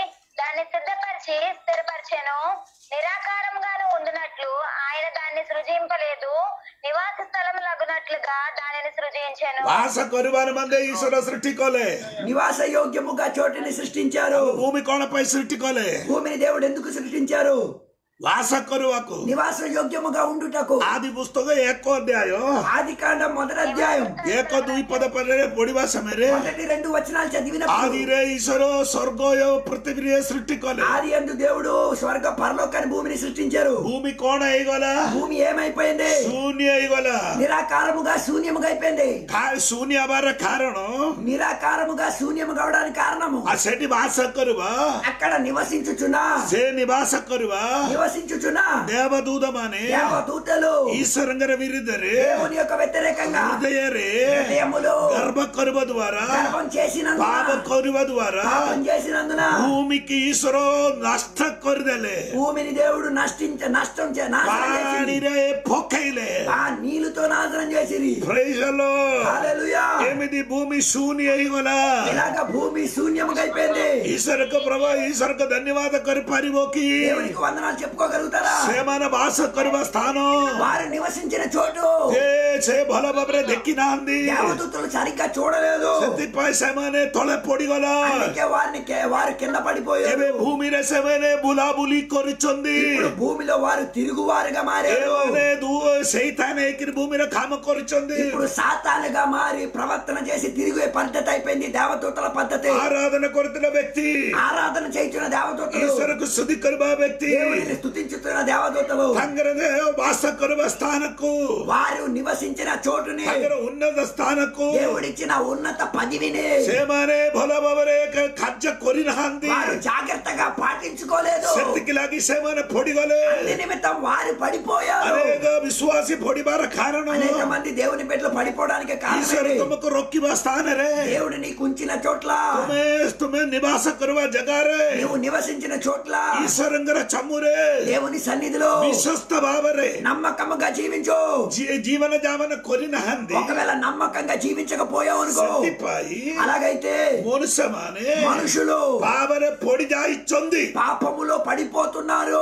వాస కొరువాని మందే ఈశ్వర సృష్టి కోలే నివాస యోగ్యముగా చోటిని సృష్టించారు భూమి కోణపై సృష్టి కోలే భూమిని దేవుడు ఎందుకు సృష్టించారు వాస కొరువకు నివాస యోగ్యముగా ఉండుటకు ఆది పుస్తకం ఏకో అధ్యాయం ఆది కాండం మొదటి అధ్యాయం ఏకో ଦୁଇ పద పదରେ ପଢିବା ସମୟରେ మొదటి రెండు వచనాలు చదివినప్పుడు ଆଦିରେ ଈଶ୍ୱର ସ୍ୱର୍ଗ ଓ ପୃଥିବୀରେ ସୃଷ୍ଟି କଲେ ఆది ఎందు దేవుడు స్వర్గ పరలోకాన్ని భూమిని సృష్టించారు ଭୂମି କଣ ହେଇଗଲା భూమి ఏమైపోయింది ଶୂନ୍ୟ ହେଇଗଲା నిరాకారముగా శూన్యముగా అయిపోయింది କା- ଶୂନ୍ୟ ହବାର କାରଣ నిరాకారముగా శూన్యము కావడానికి కారణము ଆଉ ସେଠି ବାସ କରିବା అక్కడ నివసించుచున్నా ସେ ନିବାସ କରିବା నివసించుచున్నా ଦେବଦୂତ ମାନେ దేవదూతలు ଈଶ୍ୱରଙ୍କର ବିରୁଦ୍ଧରେ దేవుని యొక్క వ్యతిరేకంగా ହୃଦୟରେ హృదయములు ଗର୍ବ କରିବା ଦ୍ୱାରା గర్భం చేసినందున ପାପ କରିବା ଦ୍ୱାରା పాపం చేసినందున ଭୂମିକି ଈଶ୍ୱର ନଷ୍ଟ କରିଦେଲେ భూమిని దేవుడు నష్టించ నష్టం చే- నాశనం చేసింది ପାଣିରେ ପକେଇଲେ ఆ నీళ్లతో నాశనం చేసిరి Praise the Lord. హల్లెలూయా ଏମିତି ଭୂମି ଶୂନ୍ୟ ହେଇଗଲା ఇలాగ భూమి శూన్యముగా అయిపోయింది ଈଶ୍ୱରଙ୍କ ପ୍ରଭୁ ଈଶ୍ୱରଙ୍କ ଧନ୍ୟବାଦ କରିପାରିବ କି దేవునికి వందనాలు చెప్పుకోగలుగుతారా ସେମାନେ ବାସ କରିବା ସ୍ଥାନ వారు నివసించిన చోటు ଯେ ସେ ଭଲ ଭାବରେ ଦେଖି ନାହାନ୍ତି దేవదూతలు సరిగ్గా చూడలేదు ସେଥିପାଇଁ ସେମାନେ ତଳେ ପଡିଗଲା అందుకే వారిని కే- వారు కింద పడిపోయారు ଏବେ ଭୂମିରେ ସେମାନେ ବୁଲାବୁଲି କରୁଛନ୍ତି ఇప్పుడు భూమిలో వారు తిరుగువారుగా మారారు ଏମାନେ ସେଇଥାନ ହେଇକିରି ଭୂମିରେ କାମ କରୁଛନ୍ତି ఇప్పుడు సాతానుగా మారి ప్రవర్తన చేసి తిరిగే పద్ధతి అయిపోయింది దేవదూతల పద్ధతి ఆరాధన କରୁଥିବା ବ୍ୟକ୍ତି ఆరాధన చేయించిన దేవదూతలు ଈଶ୍ୱରକୁ ଶୁଦ୍ଧି କରିବା ବ୍ୟକ୍ତି దేవుడిని స్తుతించుతున్న దేవదూతలు ତାଙ୍କର ଦେହ ବାସ କରିବା ସ୍ଥାନକୁ వారు నివసించిన చోటుని ତାଙ୍କର ଉନ୍ନତ ସ୍ଥାନକୁ దేవుడిచ్చిన ఉన్నత పదవిని ସେମାନେ ଭଲ ଭାବରେ କ- କାର୍ଯ୍ୟ କରିନାହାନ୍ତି వారు జాగ్రత్తగా పాటించుకోలేదు ସେତିକି ଲାଗି ସେମାନେ ପଡିଗଲେ అందు నిమిత్తం వారు పడిపోయారు ଅନେକ ବିଶ୍ୱାସୀ ପଡିବାର କାରଣ అనేక మంది దేవుని బిడ్డలు పడిపోవడానికి కారణం ଈଶ୍ୱର ఏంటి? ତୁମକୁ ରୋକିବା ସ୍ଥାନରେ దేవుడు నీకు ఉంచిన చోట్ల ତୁମେ ତୁମେ ନିବାସ କରିବା ଜାଗାରେ నువ్వు నివసించిన చోట్ల ଈଶ୍ୱରଙ୍କର ଚମୁରେ దేవుని సన్నిధిలో ବିଶ୍ୱସ୍ତ ଭାବରେ నమ్మకముగా జీవించు ଜୀ- ଜୀବନ ଯାପନ କରିନାହାନ୍ତି ఒకవేళ నమ్మకంగా జీవించకపోయావు అనుకో ସେଥିପାଇଁ అలాగైతే ମନୁଷ୍ୟମାନେ మనుషులు ପାପରେ ପଡି ଯାଇଛନ୍ତି పాపములో పడిపోతున్నారు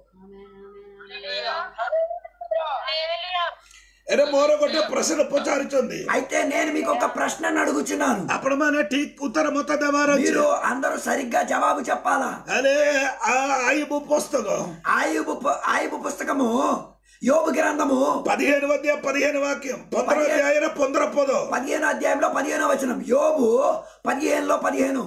ଏରେ ମୋର ଗୋଟେ ପ୍ରଶ୍ନ ପଚାରୁଛନ୍ତି అయితే నేను మీకు ఒక ప్రశ్నను అడుగుచున్నాను ଆପଣ ମାନେ ଠିକ ଉତ୍ତର ମତ ଦେବାର ଅଛି మీరు అందరూ సరిగ్గా జవాబు చెప్పాలా అరే ଆଇବୁ పుస్తక ఆయుబు పు- ఆయుబు పుస్తకము యోబు గ్రంథము పదిహేను అధ్యాయ పదిహేను వాక్యం పొందర అధ్యాయ పొందర పద పదిహేను అధ్యాయంలో పదిహేను వచనం యోబు పదిహేనులో పదిహేను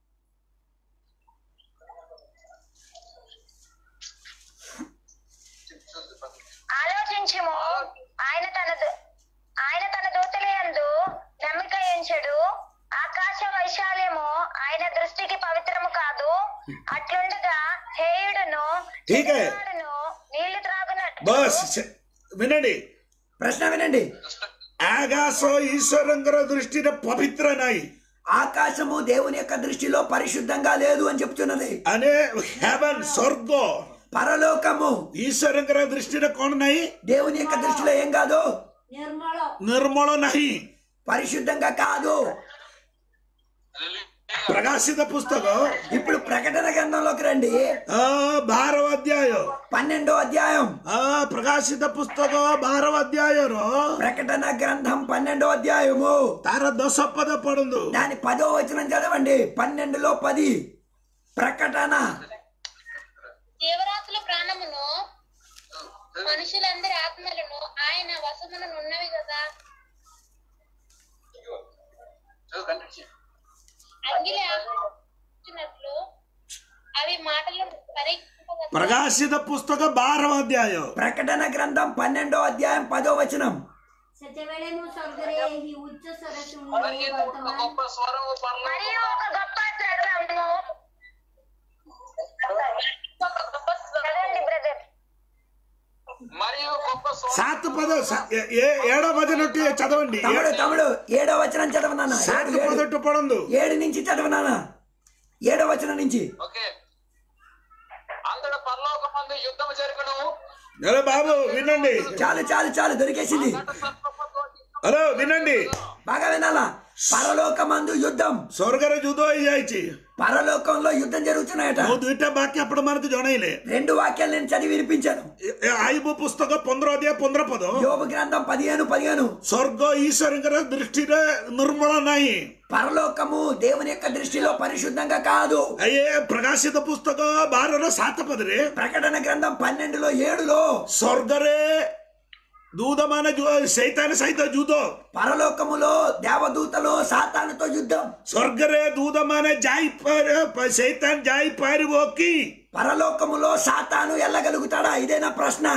ఆలోచించుము ఆయన తన దు- ఆయన తన దూతలయందు నమ్మిక ఎంచడు ఆకాశ వైశాల్యము ఆయన దృష్టికి పవిత్రము కాదు అట్లుండగా హేయుడును ठीक है చెడ్డవాడును నీళ్లు త్రాగునట్టు बस से- వినండి ప్రశ్న వినండి ఆకాశ ఈశ్వరంగర దృష్టిలో పవిత్ర నాయి ఆకాశము దేవుని యొక్క దృష్టిలో పరిశుద్ధంగా లేదు అని చెప్తున్నది అనే హెవెన్ స్వర్గ పరలోకము ఈశ్వరంకర దృష్టిలో కోణ నాయి దేవుని యొక్క దృష్టిలో ఏం కాదు నిర్మଳ నిర్మଳ ନାହିଁ పరిశుద్ధంగా కాదు ప్రకాశిత పుస్తకం ఇప్పుడు ప్రకటన గ్రంథంలోకి రండి ఆ, బారవ అధ్యాయ పన్నెండో అధ్యాయం ఆ ప్రకాశిత పుస్తక బారవ అధ్యాయର ప్రకటన గ్రంథం పన్నెండో అధ్యాయము ତାର ଦଶ ପଦ ପଢନ୍ତୁ దాని పదో వచనం చదవండి పన్నెండులో పది ప్రకటన జీవరాశుల ప్రాణమును మనుషులందరి ఆత్మలను ఆయన వశమున ఉన్నవి కదా అగ్గిలి ఆహ్వానించినట్లు అవి మాటలు పరీక్షింపగలవు. ప్రకాశిత పుస్తక బారవ అధ్యాయ ప్రకటన గ్రంథం పన్నెండో అధ్యాయం పదో వచనం ସେତେବେଳେ ମୁଁ ସ୍ୱର୍ଗରେ ଏହି ଉଚ୍ଚ ସ୍ୱର ଶୁଣିଲି మరియు ఒక ବର୍ତ୍ତମାନ గొప్ప స్వరము పరలోకములో మరియు ఒక గొప్ప స్వరము చదవండి బ్రదర్ మరియు గొప్ప స్వరం సాత పద స- ఏ- ఏ- ఏడో వచనట్టు చదవండి తమ్ముడు తమ్ముడు ఏడో వచనం చదవనానా సాత ఏడు, ఏడు. పదట్టు పడందు ఏడు నుంచి చదవనానా ఏడో వచనం నుంచి ఓకే అంతట పరలోకమందు యుద్ధం జరుగును అరే బాబు వినండి చాలు చాలు చాలు దొరికేసింది హలో వినండి బాగా వినాలా పరలోకమందు యుద్ధం స్వర్గర జుదో అయ్యాయిచి పరలోకంలో యుద్ధం జరుగుతున్నాయట నువ్వు దుయిట బాక్య అప్పుడు మనకు జొనైలే రెండు వాక్యాలు నేను చదివి వినిపించాను ఐబు పుస్తక పొందరోదే పొందర పదో యోగ గ్రంథం పదిహేను పదిహేను ಸ್ವರ್ಗ ಈಶ್ವರಂಗರ ದೃಷ್ಟಿರೆ ನಿರ್ಮಲ ನಾಯಿ పరలోకము దేవుని యొక్క దృష్టిలో పరిశుద్ధంగా కాదు ಅಯ್ಯೇ ಪ್ರಕಾಶಿತ ಪುಸ್ತಕ ಬಾರರ ಸಾತ ಪದ್ರಿ ప్రకటన గ్రంథం పన్నెండులో ఏడులో ಸ್ವರ್ಗರೇ ದೂದಮಾನ ಜೂ ಸೈತಾನ ಸಹಿತ ಜೂದೋ పరలోకములో దేవదూతలు సాతానుతో యుద్ధం ಸ್ವರ್ಗರೇ ದೂದಮಾನ ಜಾಯಿ ಪಾರಿ ಪ- ಸೈತಾನ್ ಜಾಯಿ ಪಾರಿ ಹೋಗಿ పరలోకములో సాతాను వెళ్ళగలుగుతాడా ఇదే నా ప్రశ్న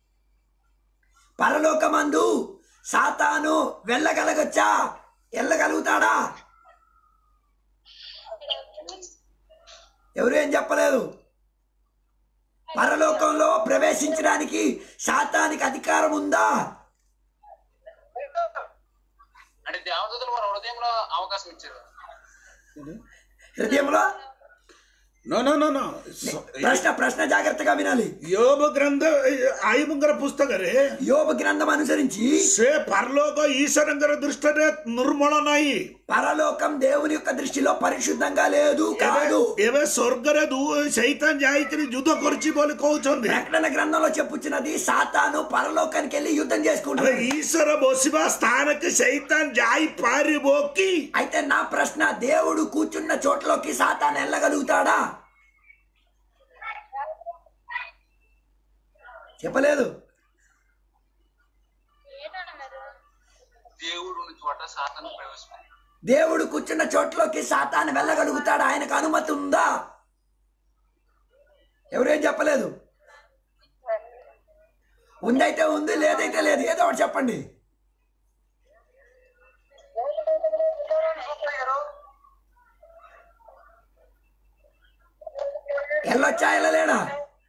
పరలోకమందు సాతాను వెళ్ళగలగచ్చా వెళ్ళగలుగుతాడా ఎవరు ఏం చెప్పలేదు పరలోకంలో ప్రవేశించడానికి సాతానికి అధికారం ఉందా అంటే దేవదూతలు వారి హృదయంలో అవకాశం ఇచ్చారు హృదయంలో ನೋ ನೋ ನೋ ನೋ ప్రశ్న ప్రశ్న జాగ్రత్తగా వినాలి ಯೋಗ ಗ್ರಂಥ ಐಬಂಗರ ಪುಸ್ತಕ ರೇ యోబు గ్రంథం అనుసరించి ಸೇ ಪರಲೋಕ ಈಶ್ವರಂಗರ ದೃಷ್ಟರೇ ನಿರ್ಮಲ ನಾಯಿ పరలోకం దేవుని యొక్క దృష్టిలో పరిశుద్ధంగా లేదు కాదు ଏବେ ସ୍ୱର୍ଗରେ ଦୁ- ସୈତାନ ଯାଇକିରି ଯୁଦ୍ଧ କରିଛି ବୋଲି କହୁଛନ୍ତି ప్రకటన గ్రంథంలో చెప్పుచ్చినది సాతాను పరలోకానికి వెళ్ళి యుద్ధం అరే చేసుకుంటాడు ఈశ్వర బొసిబా స్థానకి సైతాన్ ଯାଇପାରିବ କି అయితే నా ప్రశ్న దేవుడు కూర్చున్న చోట్లోకి సాతాను వెళ్ళగలుగుతాడా చెప్పలేదు ఏంటన్నారు దేవుడు ఉన్న చోట సాతాను ప్రవేశం దేవుడు కూర్చున్న చోట్లోకి సాతాను వెళ్ళగలుగుతాడా ఆయనకు అనుమతి ఉందా ఎవరేం చెప్పలేదు ఉందైతే ఉంది లేదైతే లేదు ఏదో ఒకటి చెప్పండి వెళ్ళొచ్చా వెళ్ళలేడా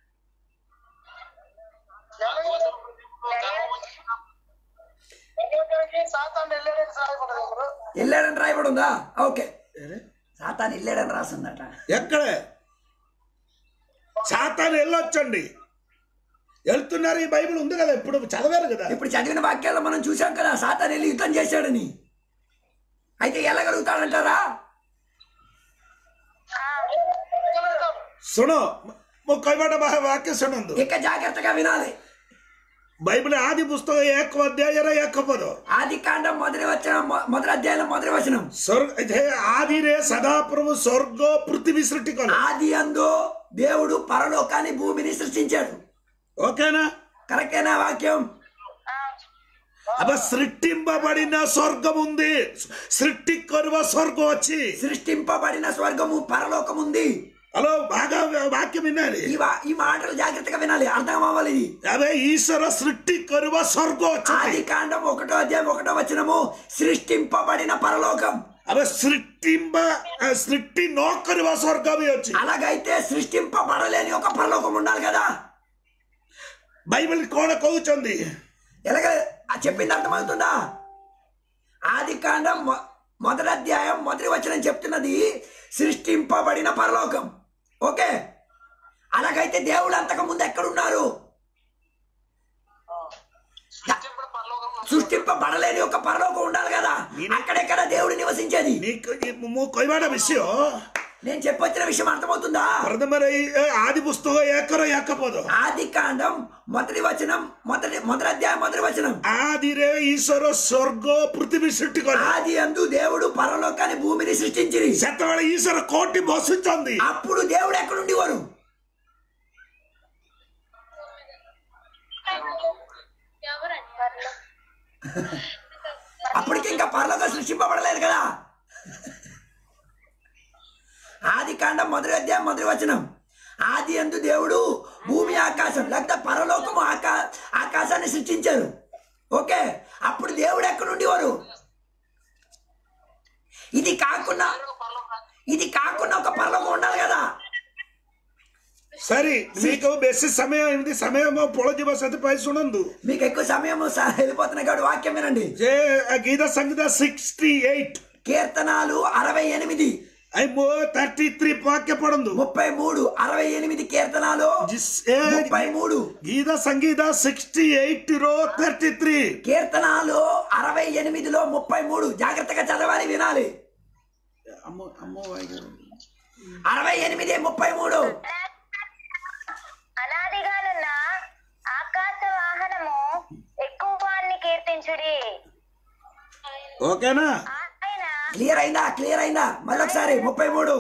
వెళ్ళాడని రాయబడి ఉందా ఓకే సాతాను వెళ్ళాడని రాసిందట ఎక్కడ సాతాన్ వెళ్ళొచ్చండి వెళ్తున్నారు ఈ బైబిల్ ఉంది కదా ఇప్పుడు చదివారు కదా ఇప్పుడు చదివిన వాక్యాల్లో మనం చూసాం కదా సాతాను వెళ్ళి యుద్ధం చేశాడని అయితే వెళ్ళగలుగుతాడంటారా ಸುಣೋ ಕೈವಾಡ ವಾಕ್ಯ ಸುಣಂದು ఇక జాగ్రత్తగా వినాలి బైబిల్ ఆది పుస్తకం ఏక అధ్యాయర ఏకపోదు ఆది కాండం మొదటి వచ్చిన మొదటి అధ్యాయంలో మొదటి వచనం స్వర్గ ఇదే ఆదిరే సదాప్రభు స్వర్గ పృథివీ సృష్టి కొల ఆది అందు దేవుడు పరలోకాన్ని భూమిని సృష్టించాడు ఓకేనా కరెక్టేనా వాక్యం అబ్బ సృష్టింపబడిన స్వర్గం ఉంది సృష్టి కొరువ స్వర్గం వచ్చి సృష్టింపబడిన స్వర్గము పరలోకం ఉంది హలో బాగా వాక్యం వినాలి ఈ వా- ఈ మాటలు జాగ్రత్తగా వినాలి అర్థం అవ్వాలి ఇది అదే ఈశ్వర సృష్టి కొరువ స్వర్గం వచ్చింది ఆది కాండం ఒకటో అధ్యాయం ఒకటో వచనము సృష్టింపబడిన పరలోకం అబ్బ సృష్టింప సృష్టి నోకరువ స్వర్గం వచ్చి అలాగైతే సృష్టింపబడలేని ఒక పరలోకం ఉండాలి కదా బైబిల్ కూడా కవుచుంది ఎలాగ ఆ చెప్పింది అర్థమవుతుందా ఆది కాండం మొ- మొదటి అధ్యాయం మొదటి వచనం చెప్తున్నది సృష్టింపబడిన పరలోకం ఓకే అలాగైతే దేవుడు అంతకు ముందు ఎక్కడున్నారు సృష్టింపడు పరలోకంలో సృష్టింపబడలేని ఒక పరలోకం ఉండాలి కదా అక్కడెక్కడ దేవుడు నివసించేది నీకు కొయ్యబాడ విషయం నేను చెప్పొచ్చిన విషయం అర్థమవుతుందా ప్రథమర ఆది పుస్తకం ఏకరో ఏకపోదు ఆది కాండం మొదటి వచనం మొదటి మొదటి అధ్యాయం మొదటి వచనం ఆదిరే ఈశ్వర స్వర్గ పృథివీ సృష్టి కొల ఆది అందు దేవుడు పరలోకాన్ని భూమిని సృష్టించిరి సెత్తవేళ ఈశ్వర కోటి బోషించింది అప్పుడు దేవుడు ఎక్కడుండి వారు ఎవరండి అప్పటికి ఇంకా పరలోకం సృష్టింపబడలేదు కదా ఆది కాండం మొదటి అధ్యాయం మొదటి వచనం ఆది అందు దేవుడు భూమి ఆకాశం లేకపోతే పరలోకము ఆకా ఆకాశాన్ని సృష్టించారు ఓకే అప్పుడు దేవుడు ఎక్కడుండి వారు ఇది కాకుండా ఇది కాకుండా ఒక పరలోకం ఉండాలి కదా సరే మీకు బెస్ సమయం అయింది సమయం పొಳಜಿವ సతిపై సునందు మీకు ఎక్కువ సమయం స- వెళ్ళిపోతున్నాయి కాబట్టి వాక్యం వినండి జే గీత సంగీత సిక్స్టీ ఎయిట్ కీర్తనాలు అరవై ఎనిమిది ఐ మో థర్టీ త్రీ వాక్య పడందు ముప్పై మూడు అరవై ఎనిమిది కీర్తనాలు జిస్ ఏ ముప్పై మూడు గీత సంగీత సిక్స్టీ ఎయిట్ రో థర్టీ త్రీ కీర్తనాలు అరవై ఎనిమిదిలో ముప్పై మూడు జాగ్రత్తగా చదవాలి వినాలి అమ్మో అమ్మో వాయిగా. అరవై ఎనిమిది ముప్పై మూడు అనాదిగానున్న ఆకాశ వాహనము ఎక్కువ వారిని కీర్తించుడి ఓకేనా ఆయన క్లియర్ అయిందా క్లియర్ అయిందా మళ్ళొకసారి ముప్పై మూడు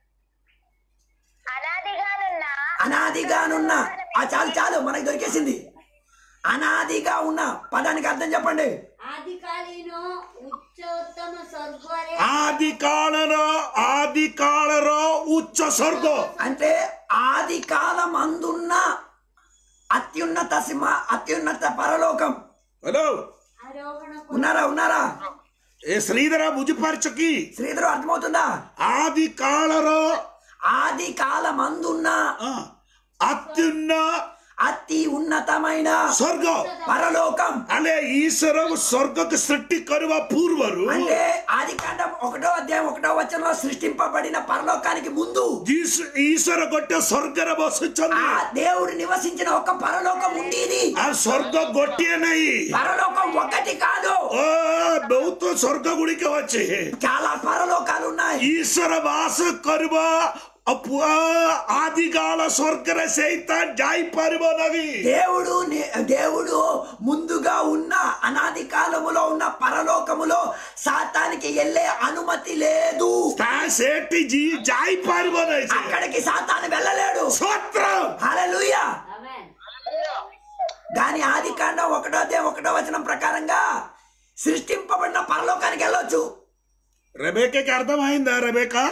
అనాదిగానున్న అనాదిగానున్న ఆ చాలు చాలు మనకు దొరికేసింది అనాదిగా ఉన్న పదానికి అర్థం చెప్పండి ఆదికాలీનો ઉચ્ચતમ સ્વર્ગવારે ఆది కాలరో ఆది కాలరో ఉచ్చ స్వర్గం అంటే ఆది కాలం అందున్న అత్యున్నత సింహ అత్యున్నత పరలోకం హలో આરોહણ ఉన్నారా ఉన్నారా ఏ శ్రీధర భుజపరచకి శ్రీధరు అర్థమవుతుందా ఆది కాలరో ఆది కాలం అందున్న ఆ, అత్యున్న అతి ఉన్నతమైన ಸ್ವರ್ಗ పరలోకం ಅಲ್ಲೇ ಈಶ್ವರವು ಸ್ವರ್ಗಕ್ಕೆ ಸೃಷ್ಟಿ ಕರುವ ಪೂರ್ವರು అంటే ఆది కాండం ఒకటో అధ్యాయం ఒకటో వచనంలో సృష్టింపబడిన పరలోకానికి ముందు ಈಸ್- ಈಶ್ವರ ಗೊಟ್ಟೆ ಸ್ವರ್ಗರ ಬಸ್ಸು ಚಂದ ఆ దేవుడు నివసించిన ఒక పరలోకం ఉండేది ಆ ಸ್ವರ್ಗ ಗೊಟ್ಟಿಯೇ ನೈ పరలోకం ఒకటి కాదు ಓ ಬಹುತ ಸ್ವರ್ಗ ಗುಡಿಕೆ వచ్చి చాలా పరలోకాలు ఉన్నాయి ಈಶ್ವರ ವಾಸ ಕರುವ ಅಪ್ಪು ಆದಿಗಾಲ ಸ್ವರ್ಗರ ಸಹಿತ ಜಾಯ್ ಪರ್ವ ನವಿ దేవుడు ని- దేవుడు ముందుగా ఉన్న అనాది కాలములో ఉన్న పరలోకములో సాతానికి వెళ్ళే అనుమతి లేదు ತಾ ಸೇಟಿ ಜಿ ಜಾಯ್ ಪರ್ವ ನೈ అక్కడికి సాతాను వెళ్ళలేడు ಸ್ತೋತ್ರ హల్లెలూయా આમેન దాని ఆది కాండం ఒకటో అధ్యాయం ఒకటో వచనం ప్రకారంగా సృష్టింపబడిన పరలోకానికి వెళ్ళొచ్చు రెబేకకి అర్థమైందా రెబేకా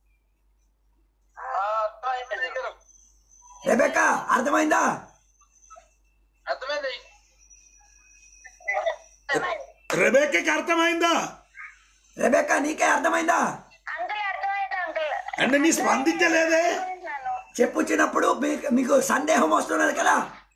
రెబెక్క అర్థమైందా అర్థమైంది రెబేకకి అర్థమైందా రెబెక్క నీకే అర్థమైందా అంకుల్ అర్థమైంది అంకుల్ అంటే నీ స్పందించలేదే నన్ను చెప్పుచ్చినప్పుడు మీకు మీకు సందేహం వస్తున్నది కదా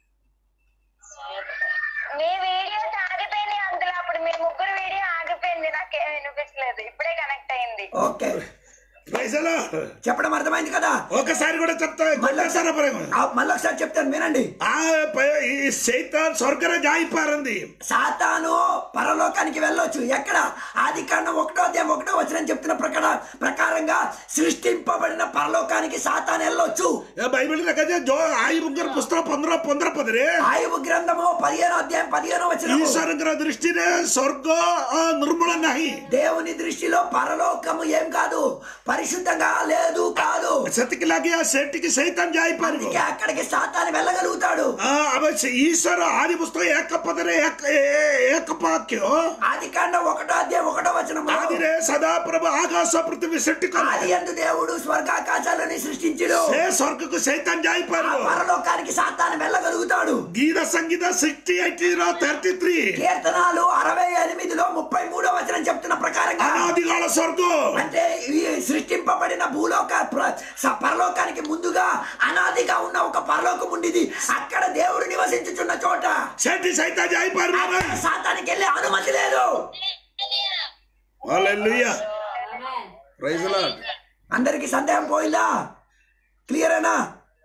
మీ వీడియోస్ ఆగిపోయింది అంకుల్ అప్పుడు మీ ముగ్గురు వీడియో ఆగిపోయింది నాకేం వినిపించలేదు ఇప్పుడే కనెక్ట్ అయింది ఓకే పైసలు చెప్పడం అర్థమైంది కదా ఒకసారి కూడా చెప్తా కొట్టేసారా ప్రేమ ఆ, మళ్ళీ ఒకసారి చెప్తాను వినండి ఆ ప- ఈ సైతాన్ స్వర్గర జాయిపారంది సాతాను పరలోకానికి వెళ్ళొచ్చు ఎక్కడ ఆది కాండం ఒకటో అధ్యాయం ఒకటో వచ్చిన చెప్తున్న ప్రకారం ప్రకారంగా సృష్టింపబడిన పరలోకానికి సాతాను వెళ్ళొచ్చు ఏ బైబిల్ దగ్గర జో ఆయి ముగ్గురు పుస్తకం పొందర పొందర పదరే ఆయువు గ్రంథము పదిహేనో అధ్యాయం పదిహేనో వచ్చిన ఈశ్వరంగర దృష్టినే స్వర్గ ఆ, నిర్మూల నాహి దేవుని దృష్టిలో పరలోకము ఏం కాదు పరిశుద్ధంగా లేదు కాదు సతికి లాగి ఆ శెట్టికి సైతాన్ జాయిపారు అందుకే అక్కడికి సాతాను వెళ్ళగలుగుతాడు అవ ఈశ్వర ఆది పుస్తకం ఏక పదరే ఏక ఏ- ఏకపాక్యం ఆది కాండం ఒకటో అధ్యాయం ఒకటో వచనము ఆదిరే సదా ప్రభు ఆకాశ పృథివీ శెట్టి ఆది ఎందు దేవుడు స్వర్గాకాశాలని సృష్టించుడు ఏ స్వర్గకు సైతాన్ ఆ జాయిపారు పరలోకానికి సాతాను వెళ్ళగలుగుతాడు గీత సంగీత సిక్స్టీ ఎయిటీ థర్టీ త్రీ కీర్తనాలు అరవై ఎనిమిదిలో ముప్పై మూడో వచనం చెప్తున్న ప్రకారంగా అనాదిగాల స్వర్గం అంటే ఈ సృష్టింపబడిన భూలోక ప్ర- స- పరలోకానికి ముందుగా అనాదిగా ఉన్న ఒక పరలోకం ఉండేది అక్కడ దేవుడు నివసించుచున్న చోట శెట్టి సైతాన్ జాయిపారు అక్కడ సాతానికి వెళ్ళే అనుమతి లేదు హల్లెలూయా આમેન ప్రైజ్ లార్డ్ అందరికి సందేహం పోయిందా క్లియరేనా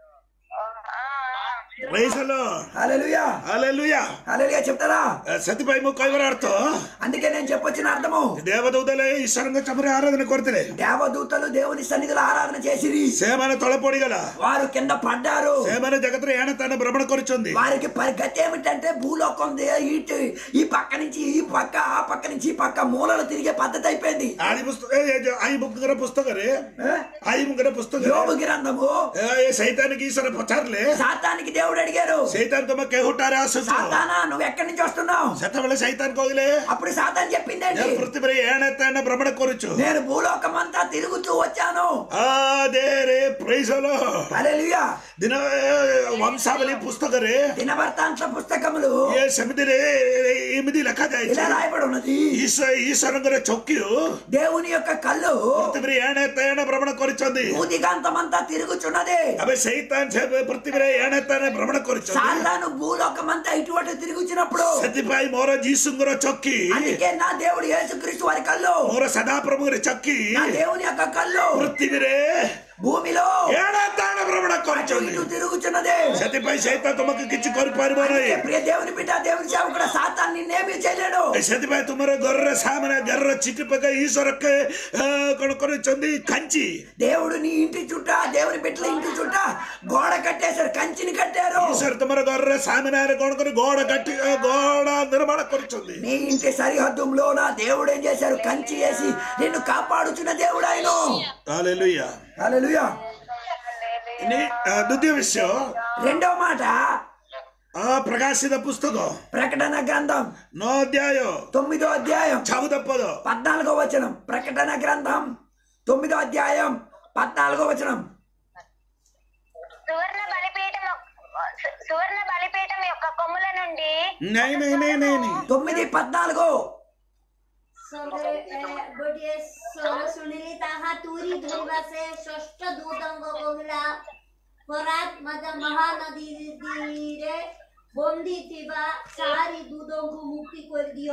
ప్రైజ్ లార్డ్ హల్లెలూయా హల్లెలూయా హల్లెలూయా చెప్తారా సతిపై కైవరాడుతో అందుకే నేను చెప్పొచ్చిన అర్థము దేవదూతలే ఈశ్వరంగా చమరి ఆరాధన కొరతలే దేవదూతలు దేవుని సన్నిధిలో ఆరాధన చేసిరి సేమన తొలపొడిగల వారు కింద పడ్డారు సేమన జగత్ర ఏన తన భ్రమణ కొరుచుంది వారికి పరిగతి ఏమిటంటే భూలోకం దే- ఇటు ఈ పక్క నుంచి ఈ పక్క ఆ పక్క నుంచి ఈ పక్క మూలలు తిరిగే పద్ధతి అయిపోయింది ఆది పుస్తక ఐ ముగ్గుర పుస్తక రే ఐ ముగ్గుర పుస్తక యోగు గ్రంథము సైతానికి ఈశ్వర పచారులే సాతానికి దేవుడు అడిగారు సైతాన్ తమ కేహుటారే ఆసు సాతానా నువ్వు ఎక్కడి నుంచి వస్తున్నావు ಸತ್ತವಳ ಸೈತಾನ್ ಹೋಗ್ಲೆ అప్పుడు సాతాన్ చెప్పిందండి ಪೃಥ್ವಿ ಏಣತ್ತ ಭ್ರಮಣ ಕೊರುಚು నేను భూలోకం అంతా తిరుగుతూ వచ్చాను ಅದೇ ರೇ ಪ್ರೈಸಲು హల్లెలూయా ದಿನ ವಂಶಾವಳಿ ಪುಸ್ತಕ ರೇ దినవర్తాంత పుస్తకములు ఏ సమితి రే ఎనిమిది లెక్క ఇలా జాయిచి రాయబడి ఉన్నది ఈశ్వ ఈశ్వరంగర చొక్కియు దేవుని యొక్క కళ్ళు పృథ్వీ ఏణెత్త ఏణ భ్రమణ కొరుచుంది భూదిగాంతమంతా తిరుగుచున్నది అవి సైతాన్ పృథ్వీ ఏణెత్తానే భ్రమణ కొరుచుంది సాతాను భూలోకం అంతా ఇటువంటి తిరుగుచున్నప్పుడు సతిపై మోర జీసుంగుర చొక్కి అందుకే నా దేవుడు యేసుక్రీస్తు వారి కళ్ళు మోర సదాప్రభుగురి చొక్కి నా దేవుని దేవుని యొక్క కళ్ళు పృథివీరే భూమిలో ఏడా తాణ భ్రమణ అటు కొరచుంది ఇటు తిరుగుచున్నదే సతిపై సైతం తుమకు కిచ్చి కొరి పారిపోయి ప్రియ దేవుని బిడ్డ దేవుని సేవకుడు సాతాన్ నిన్నేమీ చేయలేడు ସେଥିପାଇଁ ତୁମର ଘରର ସାମନା ଘରର ଚିଠି ପକାଇ ଈଶ୍ୱରಕ್ಕೆ ଆ, କଣ କରିଛନ୍ତି కంచి దేవుడు నీ ఇంటి చుట్టా దేవుని బిడ్డల ఇంటి చుట్టా గోడ కట్టేశారు కంచిని కట్టారు ଈଶ୍ୱର ତୁମର ଘରର ସାମନାରେ କଣ କରି గోడ కట్టి ఆ, గోడ నిర్మాణ କରୁଛନ୍ତି నీ ఇంటి సరిహద్దులో నా దేవుడు ఏం చేశారు కంచి వేసి నిన్ను కాపాడుచున్న దేవుడు ఆయన హల్లెలూయా హల్లెలూయా ని- ఆ, ద్వితీయ విషయం రెండో మాట ఆ ప్రకాశిత పుస్తకం ప్రకటన గ్రంథం నో అధ్యాయం తొమ్మిదో అధ్యాయం చదువు తప్పదు పద్నాలుగో వచనం ప్రకటన గ్రంథం తొమ్మిదో అధ్యాయం పద్నాలుగో వచనం సువర్ణ బలిపీఠం యొక్క- సు- సువర్ణ బలిపీఠం యొక్క కొమ్ముల నుండి నై నై నై నై నై. తొమ్మిది పద్నాలుగు ସ୍ୱର୍ଗରେ ଏ, ଗୋଟିଏ ସ୍ୱର ଶୁଣିଲି ତାହା ତୁରି ଧରିବା ସେ ଷଷ୍ଠ ଦୂତଙ୍କ କହିଲା ଫରାତ ମଧ୍ୟ ମହାନଦୀରେ ବନ୍ଦୀ ଥିବା ଚାରି ଦୂତଙ୍କୁ ମୁକ୍ତି କରିଦିଅ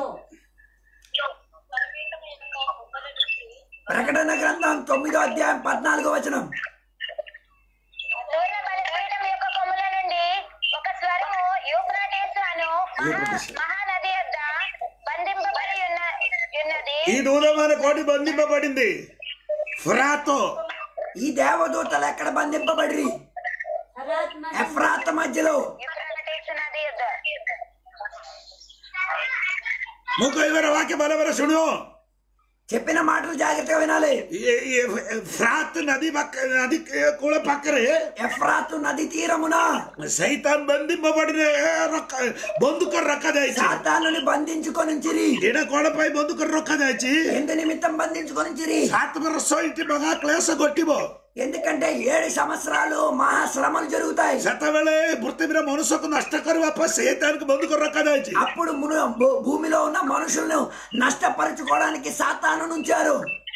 ప్రకటన గ్రంథం తొమ్మిదో అధ్యాయం పద్నాలుగో వచనం సువర్ణ బలిపీఠం యొక్క కొమ్ముల నుండి ఒక స్వరము యూఫ్రాటీస్ అను మహా- మహానది యొద్ద బంధింపబడి ఉన్న ఉన్నది ఈ దూదమైన కోటి బంధింపబడింది ఫ్రాతో ఈ దేవదూతలు ఎక్కడ బంధింపబడి ଫରାତ ମଧ୍ୟ ఎఫ్రాత మధ్యలో యూఫ్రాటీస్ నది యొద్ద ମୁଁ କହିବାର ବାକ୍ୟ ବାର ବାର ଶୁଣିବ చెప్పిన మాటలు జాగ్రత్తగా వినాలి ଏ- ଏ- ଫ୍ରାତ ନଦୀ ପାଖ ନଦୀ କୂଳ ପାଖରେ ఎఫ్రాతు నది తీరమున సైతాన్ బంధింపబడిన రొక్క బొందుక రక్కଯାଇଛି సాతానుని బంధించుకొనించిరి ଏଇଟା କଣ ପାଇଁ ବନ୍ଧୁକ ରଖାଯାଇଛି ఎందు నిమిత్తం బంధించుకొనించిరి ସାତ ବର୍ଷ ଏଠି ମହା କ୍ଲେଶ ଘଟିବ ఎందుకంటే ఏడు సంవత్సరాలు మహాశ్రమలు జరుగుతాయి ସେତେବେଳେ ପୃଥିବୀର ମନୁଷ୍ୟକୁ ନଷ୍ଟ କରିବା ପାଇଁ ସైతానికి ବନ୍ଧୁକ ରଖାଯାଇଛି అప్పుడు మును- భూ- భూమిలో ఉన్న మనుషులను నష్టపరచుకోవడానికి సాతాను నుంచారు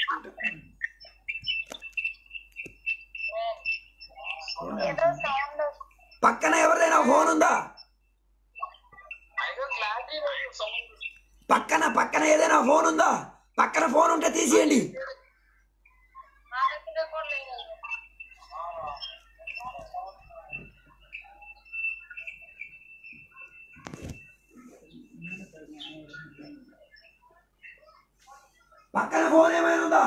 ఏదో సౌండ్ పక్కన ఎవరైనా ఫోన్ ఉందా అయ్యో క్లారిటీ సౌండ్ పక్కన పక్కన ఏదైనా ఫోన్ ఉందా పక్కన ఫోన్ ఉంటే తీసేయండి మా దగ్గర కూడా లేదు పక్కన ఫోన్ ఏమైనా ఉందా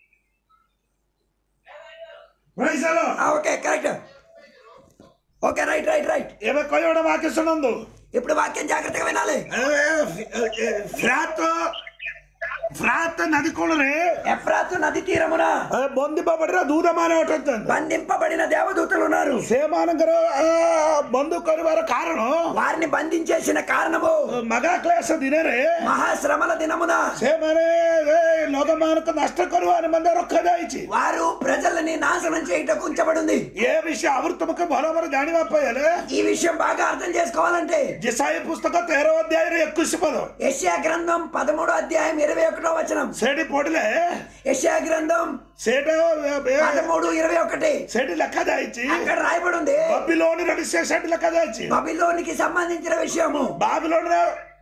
Praise the Lord. ఆ, okay correct okay right right right ଏବେ କହିବ ଗୋଟେ ବାକ୍ୟ ଶୁଣନ୍ତୁ ఇప్పుడు వాక్యం జాగ్రత్తగా వినాలి ଫ୍ରାତ ଫ୍ରାତ ନଦୀ କୂଳରେ ఎఫ్రాతు నది తీరమున ବନ୍ଦିପବଡ଼ିର ଦୂତମାନେ ଅଟନ୍ତି బంధింపబడిన దేవదూతలు ఉన్నారు ସେମାନଙ୍କର ଆ, ବନ୍ଧୁ କରିବାର କାରଣ వారిని బంధించేసిన కారణము ମଗା କ୍ଲାସ ଦିନରେ మహాశ్రమల దినమున ସେମାନେ ଏ, ଲୋକମାନଙ୍କୁ ନଷ୍ଟ କରିବା ନିମନ୍ତେ ରଖାଯାଇଛି వారు ప్రజలని నాశనం చేయటకు ఉంచబడింది ଏ ବିଷୟ ଆହୁରି ତୁମକୁ ଭଲ ଭାବରେ ଜାଣିବା ପାଇଁ ହେଲେ ఈ విషయం బాగా అర్థం చేసుకోవాలంటే ଜିସାଇ ପୁସ୍ତକ ତେର ଅଧ୍ୟାୟରେ ଏକୋଇଶ ପଦ యెషయా గ్రంథం పదమూడో అధ్యాయం ఇరవై ఒకటో వచనం ସେଠି పଢିଲେ యెషయా గ్రంథం ସେଇଟା ଏ, పదమూడు ఇరవై ఒకటి ସେଠି ଲେଖାଯାଇଛି అక్కడ రాయబడి ఉంది ବାବିଲୋନିର ବିଷୟ ସେଠି ଲେଖାଯାଇଛି బబిలోనికి సంబంధించిన విషయము ବାବିଲୋନିର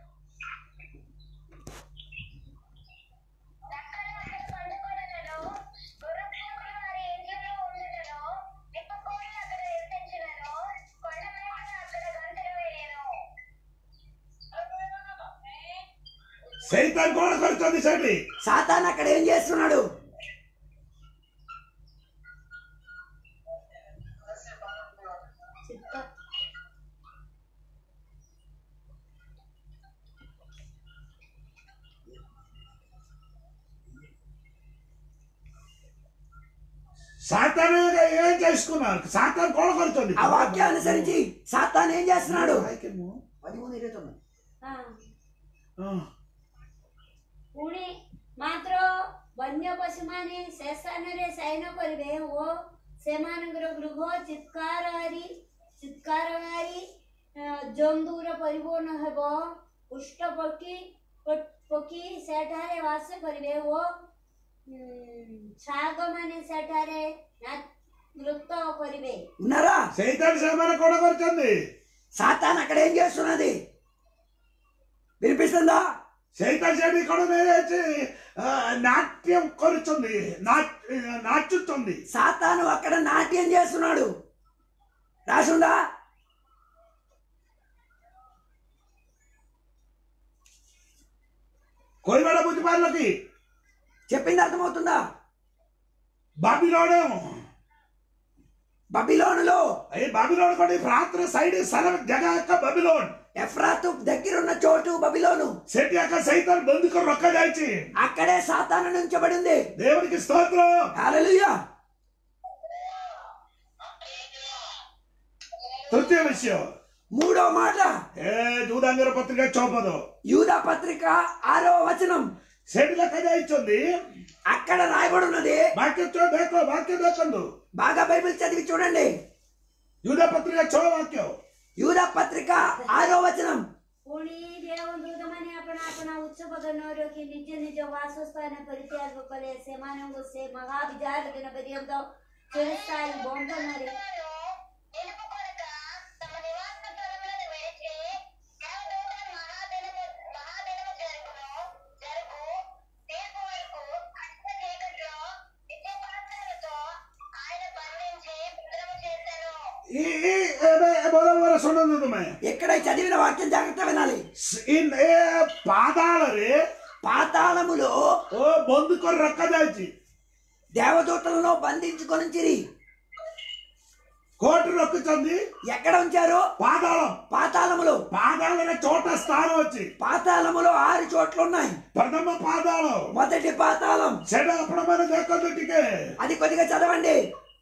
పండుకొనలలో గుర్రపోతులు వారి ఇంట్లో ఉండుటలో నిప్పకోళ్ళు అక్కడ నివసించినను కొండ మేకలు అక్కడ గంతులు వేయను ସେଇଟା କଣ କରିଛନ୍ତି ସେଠି సాతాన్ అక్కడ ఏం చేస్తున్నాడు సాతాను ఏం చేసుకున్నారు సాతాను కଣ କରିଛନ୍ତି ఆ వాక్యాన్ని అనుసరించి సాతాన్ ఏం చేస్తున్నాడు పదిమూడు ఇరవై తొమ్మిది ହଁ ପୁଣି ମାତ୍ର ବନ୍ୟ ପଶୁମାନେ ସେ ସ୍ଥାନରେ ଶୟନ କରିବେ ଓ ସେମାନଙ୍କର ଗୃହ ଚିତ୍କାରହାରୀ ଚିତ୍କାରହାରୀ ଅ, ଜନ୍ତୁର ପରିପୂର୍ଣ୍ଣ ହେବ ପୁଷ୍ଟ ପକ୍ଷୀ ପ- ପକ୍ଷୀ ସେଠାରେ ବାସ କରିବେ ଓ ଉଁ, ଶାଗମାନେ ସେଠାରେ ନା- ନୃତ୍ୟ କରିବେ ఉన్నారా ସେଇଟାରେ ସେମାନେ କଣ କରିଛନ୍ତି సాతాన్ అక్కడ ఏం చేస్తున్నది వినిపిస్తుందా ସେଇଟା ସେଠି କଣ ନେଇଯାଇଛି ఆ, నాట్యం కొరుచుంది నాట్- నాచుతుంది సాతాను అక్కడ నాట్యం చేస్తున్నాడు రాసుందా కోయివాడ బుద్ధిమార్లకి చెప్పింది అర్థమవుతుందా బాబిలోను బబిలోనులో ఏ బాబిలోన్ కూడా ప్రాంత సైడ్ స్థలం జగ యొక్క బబిలోన్ ఎఫ్రాతు దగ్గరున్న చోటు బబిలోను సెట్ యొక్క సైతాన్ బందుకు రొక్క దాచి అక్కడే సాతాను నుంచబడి ఉంది దేవునికి స్తోత్రం హల్లెలూయా తృతీయ విషయం మూడో మాట ఏ జూదాంగర పత్రిక చోపదు యూదా పత్రిక ఆరో వచనం సెట్ లెక్క దాయిస్తుంది అక్కడ రాయబడి ఉన్నది వాక్యం చో దేకో వాక్యం దేకండు బాగా బైబిల్ చదివి చూడండి యూదా పత్రిక చో వాక్యం యూదా పత్రిక ఆరో వచనం ପୁଣି ଯେଉଁ ଦୂତମାନେ ଆପଣା ଆପଣା ଉତ୍ସବ ଧନ ରଖି ନିଜ ନିଜ ବାସସ୍ଥାନ ପରିତ୍ୟାଗ କଲେ ସେମାନଙ୍କୁ ସେ ମହାବିଜାର ଦିନ ପର୍ଯ୍ୟନ୍ତ ଚିରସ୍ଥାୟୀ ବନ୍ଧନରେ నిలుపు కొరక తమ నివాస స్థలములను విడిచి దేవదూతల మహాదినము మహాదినము జరుగును జరుగు తీర్పు వరకు కష్ట చీకట్లో నిత్య పాత్రలతో ఆయన బంధించి భద్రము చేశాను ఈ ఈ ఏబే బోలవర సున్నదు తుమే ఇక్కడ ఈ చదివిన వాక్యం జాగ్రత్త వినాలి ఇన్ ఏ పాదాలరే పాతాళములో ఓ బందుకు రొక్క దాచి దేవదూతలను బంధించుకొని కోటి రొక్కుతుంది ఎక్కడ ఉంచారు పాదాళం పాతాళములో పాదాలనే చోట స్థానం వచ్చి పాతాళములో ఆరు చోట్లు ఉన్నాయి ప్రథమ పాదాళం మొదటి పాతాళం చెడ అప్పుడమైన దేకొద్దుటికే అది కొద్దిగా చదవండి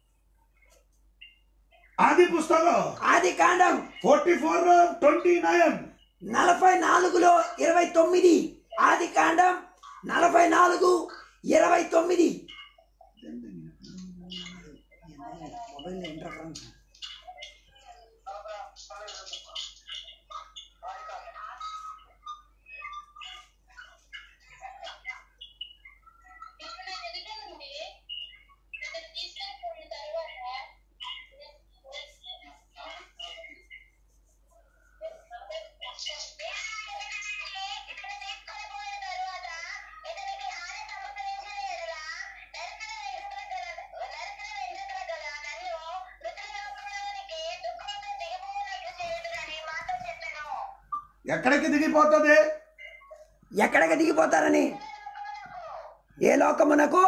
ఆది పుస్తకం ఆది కాండం ఫోర్టీ ఫోర్ ట్వంటీ నైన్ నలభై నాలుగులో ఇరవై తొమ్మిది ఆది కాండం నలభై నాలుగు ఇరవై తొమ్మిది ఇప్పుడు ఎదుట నుండి ఇతను తీసుకొని పోయిన తర్వాత ఇక్కడ తీసుకొని పోయిన తర్వాత ఇతనికి హాని సమర్పించిన ఎడల నరకల వెంట్రుకల నరకల వెంట్రుకల గల నన్ను మృతుల లోకంలోనికి దుఃఖంతో దిగిపోయినట్లు చేయుదురని మాతో చెప్పాను ఎక్కడికి దిగిపోతుంది ఎక్కడికి దిగిపోతారని ఏ లోకమునకు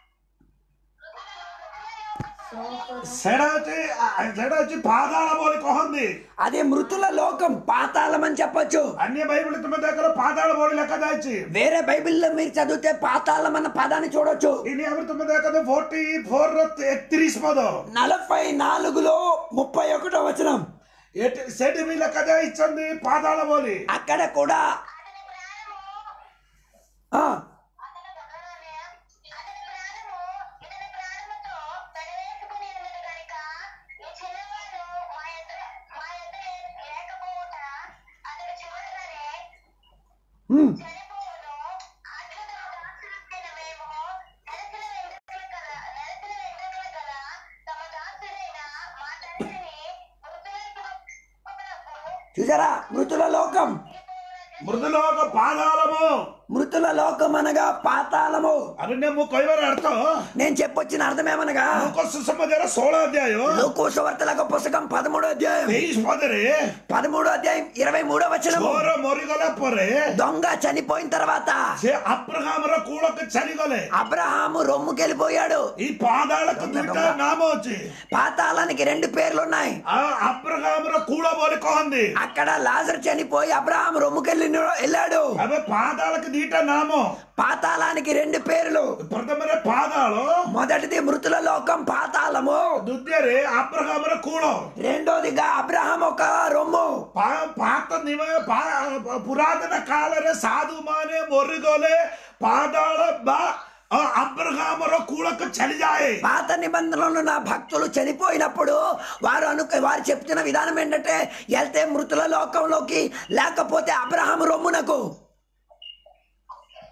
సెడ వచ్చి సెడ వచ్చి పాదాల పోలి కొహంది అది మృతుల లోకం పాతాళం అని చెప్పొచ్చు అన్య బైబిల్ తమ దగ్గర పాదాల పోలి లెక్క దాచి వేరే బైబిల్లో మీరు చదివితే పాతాళం అన్న పదాన్ని చూడొచ్చు ఇని ఎవరు తమ దగ్గర ఫోర్టీ ఫోర్ ఎక్తిరిస్ పదం నలభై నాలుగులో ముప్పై ఒకటో వచనం ఎట్- సెట్ మీ లెక్క దాయిచ్చింది పాదాల పోలి అక్కడ కూడా అతని ప్రాణము ఆ, అతని అతని ప్రాణము ఇతని ప్రాణముతో పెనవేసుకుని ఉన్నది కనుక ఈ చిన్నవాడు మా ఎదుట మా ఎదుట లేకపోవుట అతడు చూడగానే ఉమ్, చనిపోవును అట్లతో దాసులైన మేము నరసిన వెంట్రుకలు కల నరసిన వెంట్రుకలు కల తమ దాసులైన మా తండ్రిని మృతులకు చూసారా మృతుల లోకం మృదులోక పాదాలము మృతుల లోకం అనగా పాతాళము అరణ్యము కొయ్యవర అర్థం నేను చెప్పొచ్చిన అర్థమేమనగా ಲೋಕ ಸುಸಮಾಚಾರ ಸೋಳ ಅಧ್ಯಾಯ లోకోసవర్తలకు పుస్తకం పదమూడో అధ్యాయం ತೇಯಿಸ್ ಪದರೆ పదమూడో అధ్యాయం ఇరవై మూడో వచనం ಚೋರ ಮೊರಿಗಲ ಪೊರೆ దొంగ చనిపోయిన తర్వాత ಸೆ ಅಬ್ರಹಾಮರ ಕೂಳಕ್ಕೆ ಚಲಿಗಲೆ అబ్రహాము రొమ్ముకెళ్ళిపోయాడు ఈ పాదాలకు దుట్ట నామ వచ్చి పాతాళానికి రెండు పేర్లు ఉన్నాయి ఆ అబ్రహాముర కూడ పోలి కోంది అక్కడ లాజర్ చనిపోయి అబ్రహాం రొమ్ముకెళ్ళి వెళ్ళాడు అవే పాదాలకు దీట నామం పాతాళానికి రెండు పేర్లు ప్రథమరే పాదాలు మొదటిది మృతుల లోకం పాతాళము దుద్యరే అబ్రహాముర కూడ రెండోదిగా అబ్రహాం ఒక రొమ్ము పా- పాత నిమ పా- పురాతన ಕಾಲರೆ ಸಾಧು ಮಾನೆ ಮೊರಿಗೋಲೆ ಪಾದಾಳ ಬಾ ಆ ಅಬ್ರಹಾಮರ ಕೂಳಕ್ಕೆ ಚಲಿಜಾಯೆ పాత నిబంధనలు నా భక్తులు చనిపోయినప్పుడు వారు అను వారు చెప్తున్న విధానం ఏంటంటే వెళ్తే మృతుల లోకంలోకి లేకపోతే అబ్రహాం రొమ్మునకు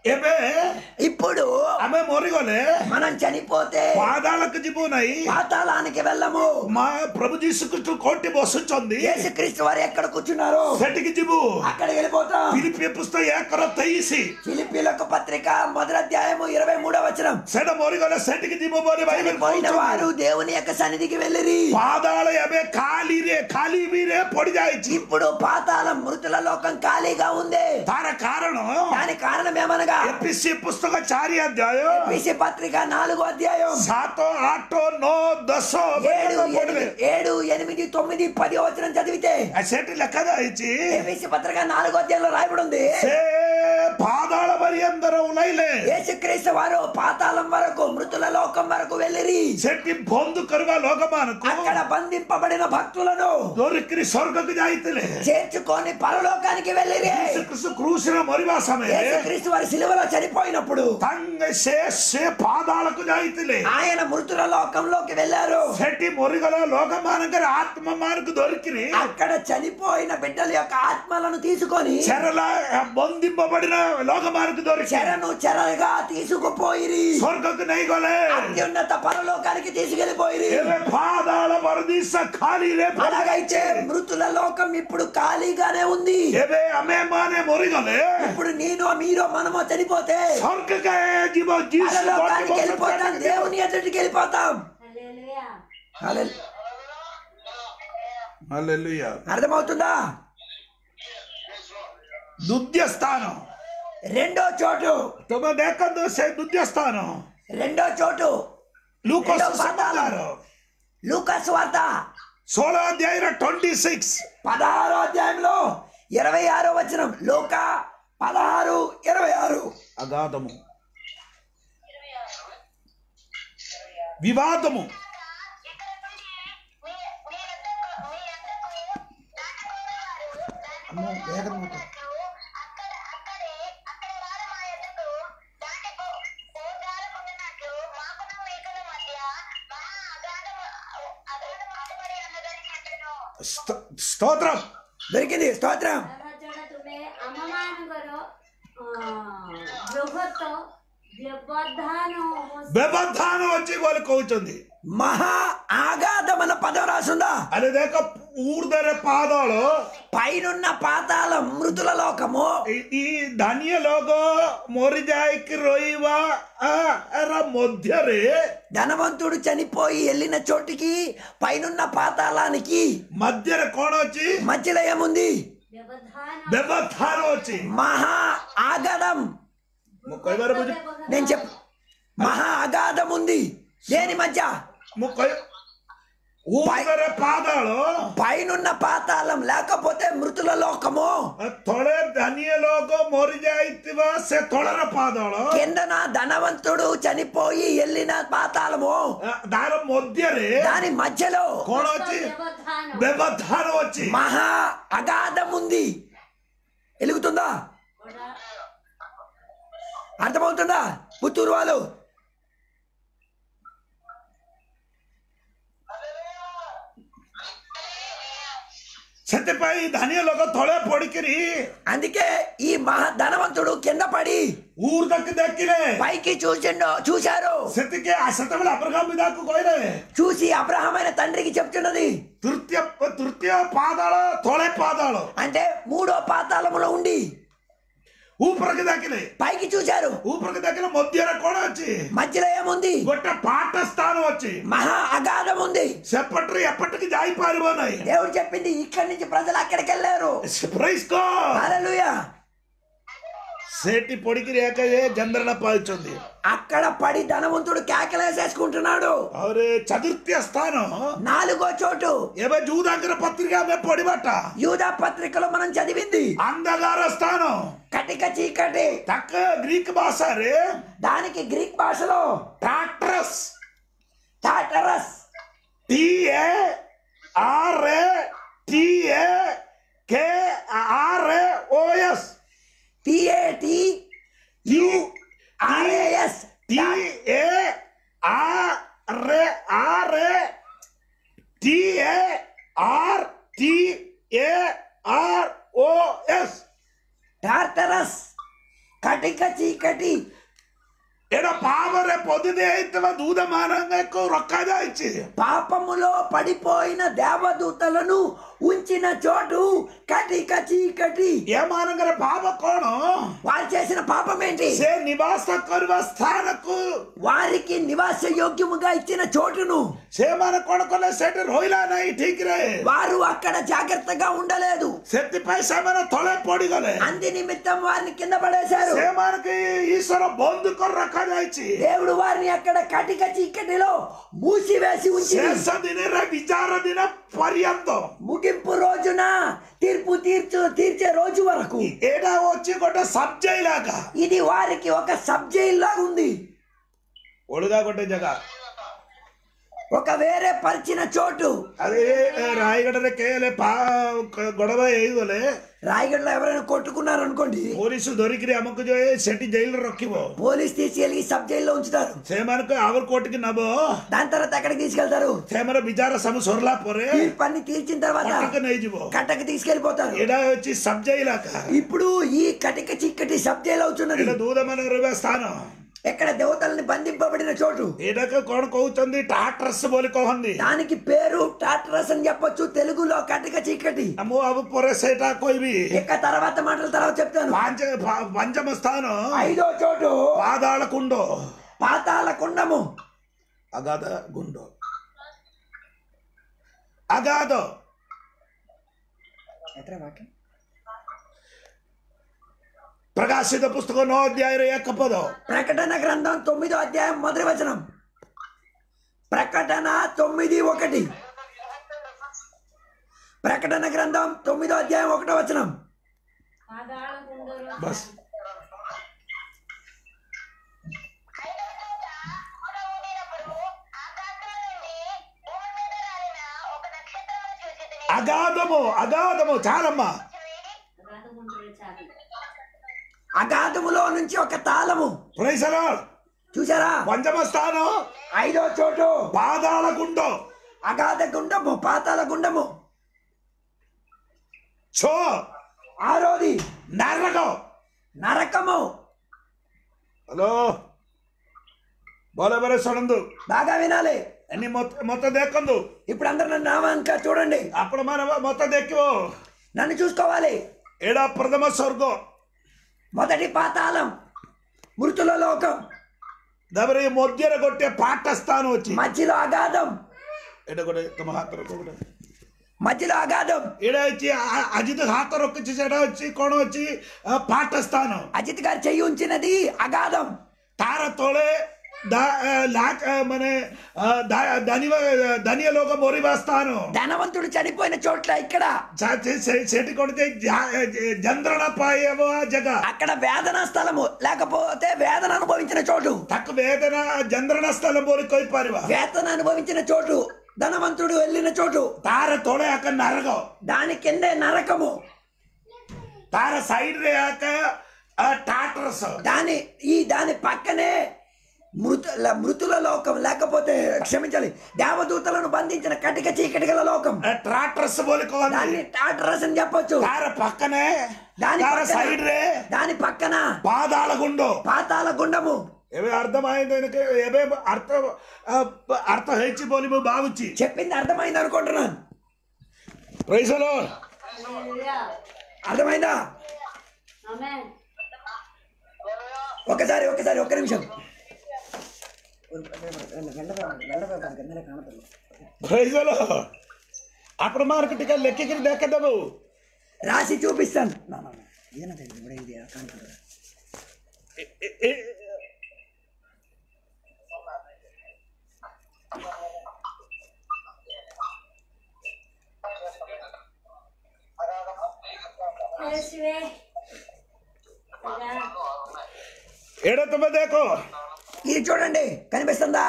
ଏବେ ఇప్పుడు ଆମେ ମରିଗଲେ మనం చనిపోతే ପାଦାଳକୁ ଯିବୁ ନାହିଁ పాతాళానికి వెళ్ళము ମା ପ୍ରଭୁ ଯୀଶୁ ଖ୍ରୀଷ୍ଟ କୋଉଠି ବସୁଛନ୍ତି యేసుక్రీస్తు వారు ఎక్కడ కూర్చున్నారు ସେଠିକି ଯିବୁ అక్కడికి వెళ్ళిపోతాం ଫିଲିପିଏ పుస్తକ ଏକର ତେଇଶ ఫిలిపీలకు పత్రిక మొదటి అధ్యాయము ఇరవై మూడవ వచనం ସେଟା ମରିଗଲେ ସେଠିକି ଯିବୁ ବୋଲି ବାଇବେଲ చనిపోయిన କହୁଛନ୍ତି। వారు దేవుని యొక్క సన్నిధికి వెళ్ళిరి ପାଦାଳ ଏବେ ଖାଲିରେ ଖାଲି ବିରେ ପଡିଯାଇଛି ఇప్పుడు పాతాళం మృతుల లోకం ఖాళీగా ఉంది ତାର କାରଣ దాని కారణం ఏమనగా ଏପିସି ପୁସ୍ତକ ଚାରି ଅଧ୍ୟାୟ పిసి పత్రిక నాలుగో అధ్యాయం ସାତ ଆଠ ନଅ ଦଶ ఏడు ବେଦ ପଢିଲେ ఎనిమిది ఏడు ఎనిమిది తొమ్మిది పది వచనం చదివితే ଆଉ ସେଠି ଲେଖାଯାଇଛି ఏబిసి పత్రిక నాలుగో అధ్యాయంలో రాయబడి ఉంది ସେ పాదాళ పర్యంతర ఉలైଲେ యేసుక్రీస్తు వారు పాతాళం వరకు మృతుల లోకం వరకు వెళ్ళిరి ସେଠି ବନ୍ଦ କରିବା ଲୋକମାନଙ୍କୁ అక్కడ బంధింపబడిన భక్తులను ଧରିକିରି ସ୍ୱର୍ଗକୁ ଯାଇଥିଲେ చేర్చుకొని పరలోకానికి వెళ్ళిరి ଯୀଶୁଖ୍ରୀଷ୍ଟ କ୍ରୁଶରେ ମରିବା ସମୟରେ యేసుక్రీస్తు వారి సిలువలో చనిపోయినప్పుడు ତାଙ୍କେ ସେ ସେ ପାଦାଳକୁ ଯାଇଥିଲେ ఆయన మృతుల లోకంలోకి వెళ్ళారు ସେଠି ମରିଗଲା ଲୋକମାନଙ୍କର ଆତ୍ମା ମାନଙ୍କୁ ଧରିକିରି అక్కడ చనిపోయిన బిడ్డల యొక్క ఆత్మలను తీసుకొని చెరల బంధింపబడిన ଲୋକମାନଙ୍କୁ ଧରିକି చెరను చెరగా తీసుకుపోయిరి ସ୍ୱର୍ଗକୁ ନେଇଗଲେ అత్యున్నత పరలోకానికి తీసుకెళ్లిపోయిరి ଏବେ ପାଦାଳ ପରଦିଶ ଖାଲିରେ ପଡିଯାଇଛି। అలాగైతే మృతుల లోకం ఇప్పుడు ఖాళీగానే ఉంది ଏବେ ଆମେ ମାନେ ମରିଗଲେ ఇప్పుడు నేను మీరు మనమో చనిపోతే ସ୍ୱର୍ଗକେ ଯିବ ଯୀଶୁ పరలోకానికి వెళ్ళిపోతాం దేవుని ఎదుటికి వెళ్ళిపోతాం హల్లెలూయా హల్లెలూయా. ହାଲେଲୁୟା అర్థమవుతుందా ଦ୍ୱିତୀୟ ସ୍ଥାନ రెండో చోటు ତମେ ଦେଖନ୍ତୁ ସେ ଦ୍ୱିତୀୟ ସ୍ଥାନ రెండో చోటు ଲୁକ రెండో పాతాళం లూకాస్ వార్త ଷୋହଳ ଅଧ୍ୟାୟର ଟ୍ୱେଣ୍ଟି ସିକ୍ସ పదహారో అధ్యాయంలో ఇరవై ఆరో వచనం లోక పదహారు ఇరవై ఆరు అగాధము వివాదము ఇక్కడ నుండి మీ మీ యొద్దకు మీ యొద్దకు దాటుకున్నవారు అమ్మో, వేగంగా ఉంటుంది. అక్కడ అక్కడే అక్కడి వారు మా యొద్దకు దాటిపో పోజాలకుంటున్నట్లు మాకును మీకును మధ్య మహా అగాధము అగాధం అడ్డుపడి ఉన్నదని చెప్పాను స్త- స్తోత్రం దొరికింది స్తోత్రం ଚଢା ତୁମେ ଆମମାନଙ୍କର ଅ, ବୃହତ ବ୍ୟବଧାନ ଓ ବ୍ୟବଧାନ ଅଛି ବୋଲି କହୁଛନ୍ତି మహా ఆగాధం అన్న పదం రాసుందా ଆରେ ଦେଖ ఊర్ధରେ ପାଦଳ పైనున్న పాతాళం మృతుల లోకము ଏ- ଇ ଧାନ୍ୟ ଲୋକ ମରିଯାଇକି ରହିବା ଆ, ଏର ମଧ୍ୟରେ ధనవంతుడు చనిపోయి వెళ్ళిన చోటికి పైనున్న పాతాళానికి ମଧ୍ୟରେ କଣ ଅଛି మధ్యలో ఏముంది ବ୍ୟବଧାନ ବ୍ୟବଧାନ ଅଛି మహా ఆగాధం ମୁଁ କହିବାର ବୁଝ నేను చెప్ మహా అగాధం ఉంది దేని మధ్య ମୁଁ କହି ఊర్ధରେ ପାଦଳ పైనున్న పాతాళం లేకపోతే మృతుల లోకము ତଳେ ଧାନ୍ୟ ଲୋକ ମରିଯାଇଥିବା ସେ ତଳର ପାଦଳ కిందన ధనవంతుడు చనిపోయి వెళ్ళిన పాతాళము ଆ, ତାର ମଧ୍ୟରେ దాని మధ్యలో କଣ ଅଛି ବ୍ୟବଧାନ ବ୍ୟବଧାନ ଅଛି మహా అగాధం ఉంది వెలుగుతుందా అర్థమవుతుందా పుత్తూరు వాళ్ళు ସେଥିପାଇଁ ଧାନ୍ୟ ଲୋକ ତଳେ ପଡିକିରି అందుకే ఈ మహా ధనవంతుడు కింద పడి ఊర్దకి ଦେଖିଲେ పైకి చూసిండు చూశారు ସେତିକି ଆ- ସେତେବେଳେ అబ్రహాం ବିଦାକୁ କହିଲେ చూసి అబ్రహమైన తండ్రికి చెప్తున్నది ତୃତୀୟ ତୃତୀୟ ପାଦାଳ ତଳେ ପାଦାଳ అంటే మూడో పాతాళములో ఉండి ଉପରకి ଦେଖିଲେ పైకి చూశారు ଉପରకి ଦେଖିଲେ ମଧ୍ୟରେ କଣ ଅଛି మధ్యలో ఏముంది ଗୋଟେ ପାଟ ସ୍ଥାନ ଅଛି మహా అగాధం ఉంది ସେପଟରୁ ఎప్పటికి ଯାଇପାରିବ ନାହିଁ దేవుడు చెప్పింది ఇక్కడి నుంచి ప్రజలు అక్కడికి వెళ్ళారు Praise God. హల్లెలూయా ସେଠି ପଡିକିରି ଏକ ଏ ଯନ୍ତ୍ରଣା ପାଉଛନ୍ତି అక్కడ పడి ధనవంతుడు కేకలేసేసుకుంటున్నాడు ଆହୁରି ଚତୁର୍ଥୀୟ ସ୍ଥାନ నాలుగో చోటు ଏବେ ଯୋଉ ତାଙ୍କର ପତ୍ରିକା ଆମେ ପଢିବାଟା యూదా పత్రికలో మనం చదివింది ଅନ୍ଧକାର ସ୍ଥାନ కటిక చీకటి ତାଙ୍କ ଗ୍ରୀକ ଭାଷାରେ దానికి గ్రీక్ భాషలో Tartarus Tartarus T A R A T A K R A O S T A T T R A S T A R A R A T A R T A R O S Tartarus కటిక చీకటి దేవ దూదమానంగా రొక్కదా ఇచ్చి పాపములో పడిపోయిన దేవదూతలను ఉంచిన చోటు కటిక చీకటి ఏమానంగర పాప కోణ వారు చేసిన పాపం ఏంటి సే నివాస కరువ స్థానకు వారికి నివాస యోగ్యముగా ఇచ్చిన చోటును సేమాన కొనకొల సెటర్ హోయిలా నై ఠీక్ రే వారు అక్కడ జాగ్రత్తగా ఉండలేదు సెత్తిపై సేమన తొలే పొడిగలే అంది నిమిత్తం వారిని కింద పడేశారు సేమానకి ఈశ్వర బొందు కొర రక్కదా ఇచ్చి దేవుడు వారిని అక్కడ కటిక చీకటిలో మూసివేసి ఉంచి శేష దిన విచార దిన పర్యంతం ముగింపు రోజున తీర్పు తీర్చు తీర్చే రోజు వరకు ఏడా వచ్చి కొట్ట సబ్జైలాగా ఇది వారికి ఒక సబ్జెక్ట్ లాగా ఉంది ఒడుగా కొట్టే జగ ఒక వేరే పరిచిన చోటు అదే రాయగడ కేలే పా గొడవ ఏదోలే రాయగడలో ఎవరైనా కొట్టుకున్నారు అనుకోండి పోలీసు దొరికిరి అమ్మకు జోయే సెట్టి జైలు రొక్కివో పోలీస్ తీసుకెళ్ళి సబ్ జైల్లో ఉంచుతారు సేమనకు ఆవర్ కోటికి నబో దాని తర్వాత ఎక్కడికి తీసుకెళ్తారు సేమన బిచార సమ సొరలా పోరే ఈ పని తీర్చిన తర్వాత పట్టుకు నెయ్యివో కట్టకి తీసుకెళ్లిపోతారు ఎడా వచ్చి సబ్ జైలాక ఇప్పుడు ఈ కటిక చిక్కటి సబ్ జైలు అవుతున్నది ఎడ దూదమన రువే స్థానం ఎక్కడ దేవతల్ని బంధింపబడిన చోటు ఎడక కొన కోవుతుంది టాట్రస్ బోలి కోహంది దానికి పేరు టాట్రస్ అని చెప్పొచ్చు తెలుగులో కటిక చీకటి అమ్మో అవు పొరే సేటా కోయివి ఇక తర్వాత మాటల తర్వాత చెప్తాను పాంచ ప- పంచమ స్థానం ఐదో చోటు పాదాళ కుండో పాతాల కుండము అగాధ గుండో అగాధ ప్రకాశిత పుస్తకం నో అధ్యాయ ఏకపోదో ప్రకటన గ్రంథం తొమ్మిదో అధ్యాయం మొదటి వచనం ప్రకటన తొమ్మిది ఒకటి ప్రకటన గ్రంథం తొమ్మిదో అధ్యాయం ఒకటో వచనం పాదాల గుండెలో బస్ ఐదవ దూత ఊర ఊదినప్పుడు ఆకాశం నుండి భూమి మీద రాలిన ఒక నక్షత్రమును చూచితిని. అగాధము అగాధము చాలమ్మా రాత గుండెలో చాలి అగాధములో నుంచి ఒక తాళము ప్రైసలో చూసారా పంచమ స్థానం ఐదో చోటు పాదాల గుండో అగాధ గుండము పాతాల గుండము చో ఆరోది నరకం నరకము హలో బోల బరే సొడందు బాగా వినాలి అన్ని మొత్త మొత్తం దెక్కందు ఇప్పుడు అందరు నన్ను నామాంక చూడండి అప్పుడు మనం మొత్తం దెక్కివో నన్ను చూసుకోవాలి ఏడా ప్రథమ స్వర్గం మొదటి పాతాళం మృతుల లోకం దబరి మొద్దుర కొట్టే పాట స్థానం వచ్చి మధ్యలో అగాధం ఎడ కొట్టే తమ హాత రొక్క మధ్యలో అగాధం ఎడ వచ్చి ఆ- అజిత్ హాత రొక్కొచ్చి చెడ వచ్చి కోణ వచ్చి ఆ, పాట స్థానం అజిత్ గారు చెయ్యి ఉంచినది అగాధం ತಾರ ತೊಳೆ ದ ಆ, ಲಾಕ್ ಆ, ಮನೆ ಆ, ದ- ಧನಿವ ಧನಿಯ ಲೋಕ ಮೊರಿಬಾಸ್ತಾನು ధనవంతుడు చనిపోయిన చోట్ల ఇక్కడ సెటి కొడితే జంద్రణ పాయేవో ఆ జగ అక్కడ వేదన స్థలము లేకపోతే వేదన అనుభవించిన చోటు తక్క వేదన జంద్రణ స్థలం పోలి కొయ్పారివ వేదన అనుభవించిన చోటు ధనవంతుడు వెళ్ళిన చోటు తార తొಳೆ అక్క నరగం దాని కిందే నరకము తార సైడ్ రేయాక టాటర్స్ దాని ఈ దాని పక్కనే మృతు ల- మృతుల లోకం లేకపోతే క్షమించాలి దేవదూతలను బంధించిన కటిక చీకటి గల లోకం ట్రాక్టర్స్ పోలి కోంది దాన్ని టాటరస్ అని చెప్పొచ్చు తార పక్కనే దాని తార పక్కన- సైడ్ రే దాని పక్కన పాదాల గుండు పాతాల గుండము ఏవే అర్థమైంది ఎనక ఏవే అర్థ ఆ, అర్థ హెచ్చి పోలి బాగుచ్చి చెప్పింది అర్థమైంది అనుకుంటున్నాను ప్రైసలో హల్లెలూయా. అర్థమైందా ఆమేన్. ఒకసారి ఒకసారి ఒక్క నిమిషం ప్రైజలో అప్పుడు మనకు టికెట్ లెక్కికి దెక్కదాము రాసి చూపిస్తాను యేసువే. కదా. ఏడో తొమ్మిది దేకో ఇది చూడండి కనిపిస్తుందా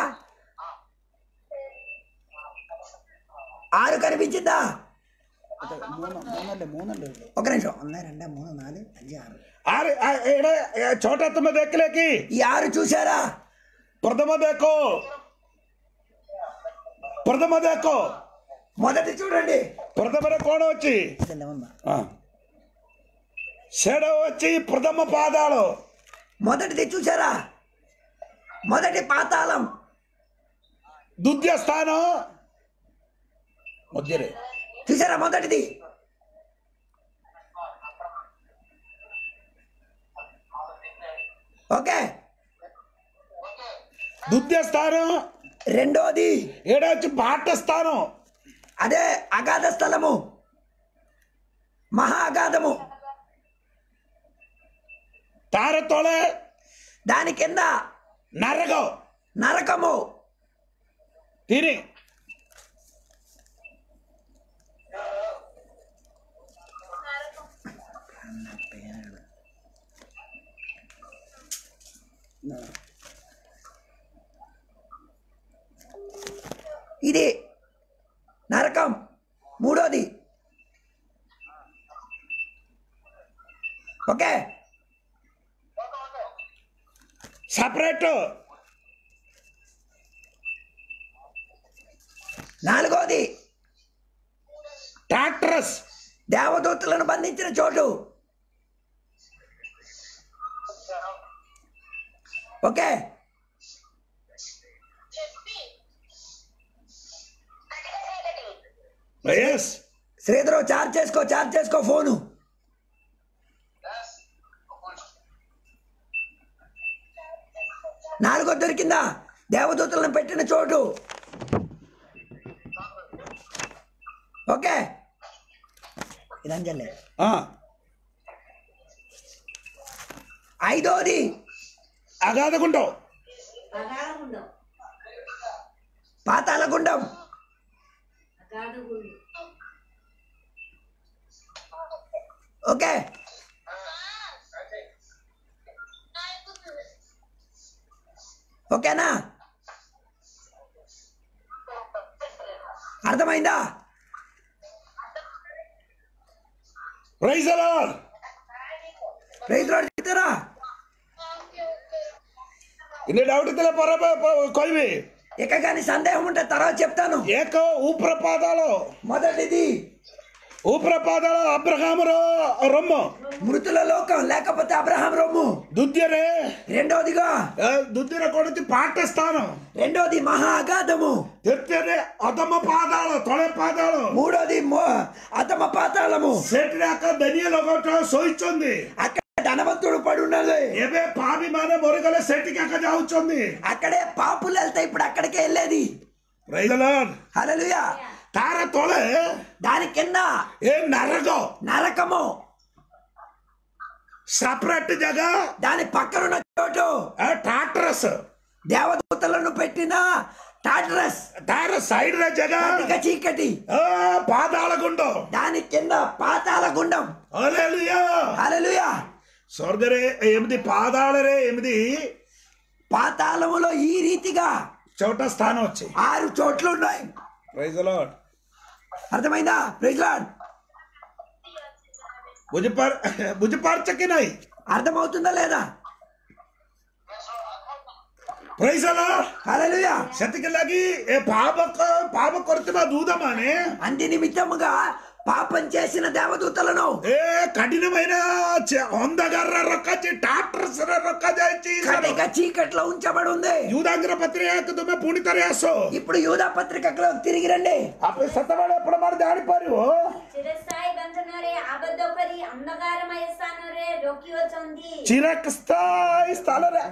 ఆరు కనిపించిందా ఒక నిమిషం ఆరు ఆ, ఏడ ఏ, చోట తొమ్మిది దెక్కలేకి ఈ ఆరు చూసారా ప్రథమ దేకో ప్రథమ దేకో మొదటి చూడండి ప్రథమ కోణ వచ్చి ఆ. షెడ వచ్చి ప్రథమ పాదాలు మొదటిది చూసారా మొదటి పాతాళం ద్వితీయ స్థానం మధ్యరే చూసారా మొదటిది ఓకే ద్వితీయ స్థానం రెండోది ఏడొచ్చి పాఠ స్థానం అదే అగాధ స్థలము మహా అగాధము తారతోళే దాని కింద నరకం నరకము తిని ఇది నరకం మూడోది ఓకే సపరేట్ నాలుగోది ట్రాక్టర్స్ దేవదూతలను బంధించిన చోటు ఓకే ఎస్ శ్రీధరు చార్జ్ చేసుకో చార్జ్ చేసుకో ఫోను నాలుగో దొరికిందా దేవదూతలను పెట్టిన చోటు ఓకే ఇదంజలే ఐదోది అగాధకుంటావు అగాధగుండం పాతాళ గుండం అగాధగుండం ఓకే ఓకేనా అర్థమైందా ప్రైజ్ అలాడ్ రైతు రోడ్ చెప్తారా ఇన్ని డౌట్ తెల పరమ కొయ్యి ఇక కానీ సందేహం ఉంటే తర్వాత చెప్తాను ఏక ఊప్రపాదాలు మొదటిది ఊప్రపాదాలు అబ్రహామురో రొమ్ము మృతుల లోకం లేకపోతే అబ్రహాం రొమ్ము దుద్యరే రెండోదిగా దుద్దిర కొడుతి పాఠ స్థానం రెండోది మహా అగాధము తెచ్చరే అధమ పాదాలు తొಳೆ పాదాలు మూడోది మో- అతమ పాతాళము సెటినాక ధనియలు ఒకటో సోయిచుంది అక్కడ ధనవంతుడు పడి ఉన్నది ఏవే పాపి మానే మొరగల సెట్టికి అక్క జావుచుంది అక్కడే పాపులు వెళ్తాయి ఇప్పుడు అక్కడికే వెళ్ళేది ప్రైజ్ అలాడ్ హల్లెలూయా తార తొಳೆ దాని కింద ఏ నరకం నరకము సపరేట్ జగ దాని పక్కనున్న చోటు ట్రాక్టర్స్ దేవదూతలను పెట్టిన టాటరస్ తార సైడ్ ర జగ కటిక చీకటి ఆ, పాదాల గుండం దాని కింద పాతాల గుండం హల్లెలూయా హల్లెలూయా స్వర్గరే ఎనిమిది పాదాలరే ఎనిమిది పాతాళములో ఈ రీతిగా చోట స్థానం వచ్చి ఆరు చోట్లు ఉన్నాయి ప్రైజ్ అలాడ్ అర్థమైందా ప్రైజ్లాడ్ భుజపార్ భుజపార్చకినాయి అర్థమవుతుందా లేదా ప్రైజ్ అలాడ్ హల్లెలూయా సతికి ఏ పాప పాప కొరత దూదమానే అంది నిమిత్తముగా పాపం చేసిన దేవదూతలను ఏ కఠినమైన చ- వందగర్ర రొక్కచి టాక్టర్స్ రొక్క చేసి కటిక చీకట్లో ఉంచబడి ఉంది యూదాంగ్ర పత్రిక తుమ్మె పుణితరేసో ఇప్పుడు యూదా పత్రికలో తిరిగి రండి అప్పుడు సత్తవాడు ఎప్పుడు మరి దాడిపారు చిరస్థాయి బంధନରେ ଆବଦ୍ଧ କରି ଅନ୍ଧକାରମୟ ସ୍ଥାନରେ ରୋକିଅଛନ୍ତି చిరక్ స్థాయి స్థలరే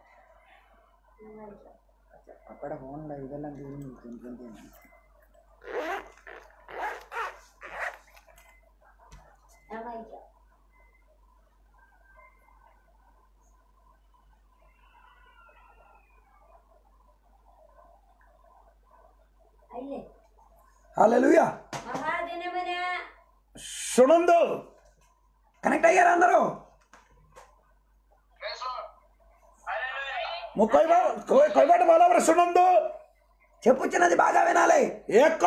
ఏమైంది? అయ్యే హల్లెలూయా మహాదినమున సునందు కనెక్ట్ అయ్యారు అందరూ కొయ్యబాటు బాలవర సునందు చెప్పుచ్చినది బాగా వినాలి ఏక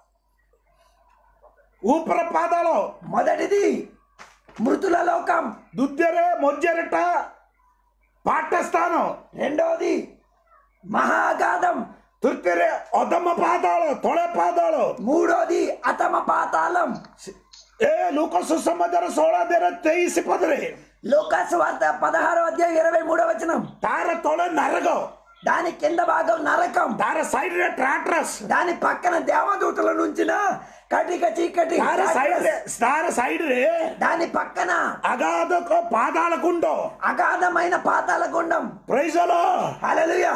ఊపర పాదాలు మొదటిది మృతుల లోకం దుద్దెరే మొజ్జెరట పాఠస్థానం రెండోది మహాగాధం తుర్తిరే అదమ్మ పాదాలు తొಳೆ పాదాలు మూడోది అతమ పాతాళం ఏ లూక సుసమాచార సోళాదేర తెయిసి పదరే లోకాసు వార్త పదహారో అధ్యాయం ఇరవై మూడో వచనం తార తొಳೆ నరగం దాని కింద భాగం నరకం ତାର ସାଇଡରେ ଟ୍ରାଟ୍ରସ୍ దాని పక్కన దేవదూతల నుంచిన కటిక చీకటి ତାର ସାଇଡରେ ତାର ସାଇଡରେ దాని పక్కన ଆଗାଧକ ପାଦାଳ କୁଣ୍ଡ అగాధమైన పాతాల గుండం ପ୍రైଜଲ హల్లెలూయా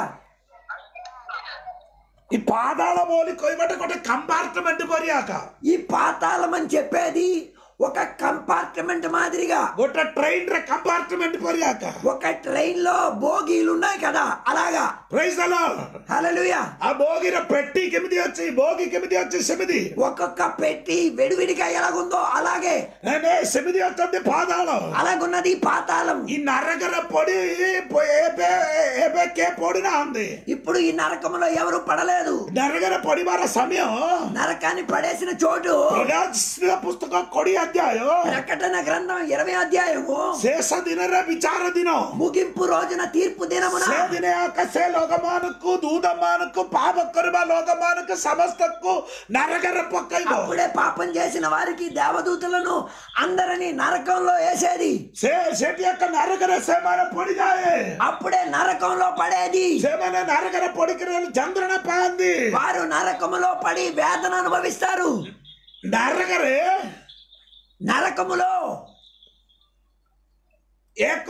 ఈ పాదాళ బోలి కొయ్యబట్ట కొట్టే కంపార్ట్మెంట్ కొరియాక ఈ పాతాళం అని చెప్పేది ఒక కంపార్ట్మెంట్ మాదిరిగా ଗୋଟେ ଟ୍ରେନ୍ ରେ కంపార్ట్మెంట్ కొరియాక ఒక ట్రైన్ లో బోగీలు ఉన్నాయి కదా అలాగా ପ୍రైଜଲ హల్లెలూయా ఆ భోగిన పెట్టి କେମିତି ଅଛି భోగి କେମିତି ଅଛି ସେମିତି ఒక్కొక్క పెట్టి విడివిడిగా ఎలాగుందో అలాగే ନାଇଁ ନାଇଁ ସେମିତି ଅଛନ୍ତି ପାଦାଳ అలాగున్నది ఈ పాతాళం ఈ నరకରେ ପଡି ଏବେ ଏବେ କିଏ ପଡିନାହାନ୍ତି ఇప్పుడు ఈ నరకంలో ఎవరు పడలేదు ନରକରେ ପଡିବାର ସମୟ నరకాన్ని పడేసిన చోటు ପ୍ରକାଶ ପୁସ୍ତକ କୋଡିଏ ଅଧ୍ୟାୟ ప్రకటన గ్రంథం ఇరవై అధ్యాయము ଶେଷ ଦିନରେ ବିଚାର ଦିନ ముగింపు రోజున తీర్పు దినమున ସେ ଦିନେ ଆକା ସେ ଲୋକମାନଙ୍କୁ ଦୂତ ମାନଙ୍କୁ ପାପ କରିବା ଲୋକମାନଙ୍କୁ ସମସ୍ତଙ୍କୁ ନରକରେ ପକେଇବ అప్పుడే పాపం చేసిన వారికి దేవదూతలను అందరినీ నరకంలో వేసేది ସେ ସେଠି ଏକ ନରକରେ ସେମାନେ ପଡିଯାଏ అప్పుడే నరకంలో పడేది ସେମାନେ ନରକରେ ପଡିକରି ଯନ୍ତ୍ରଣା ପାଆନ୍ତି వారు నరకములో పడి వేదన అనుభవిస్తారు ନରକରେ నరకములో ଏକ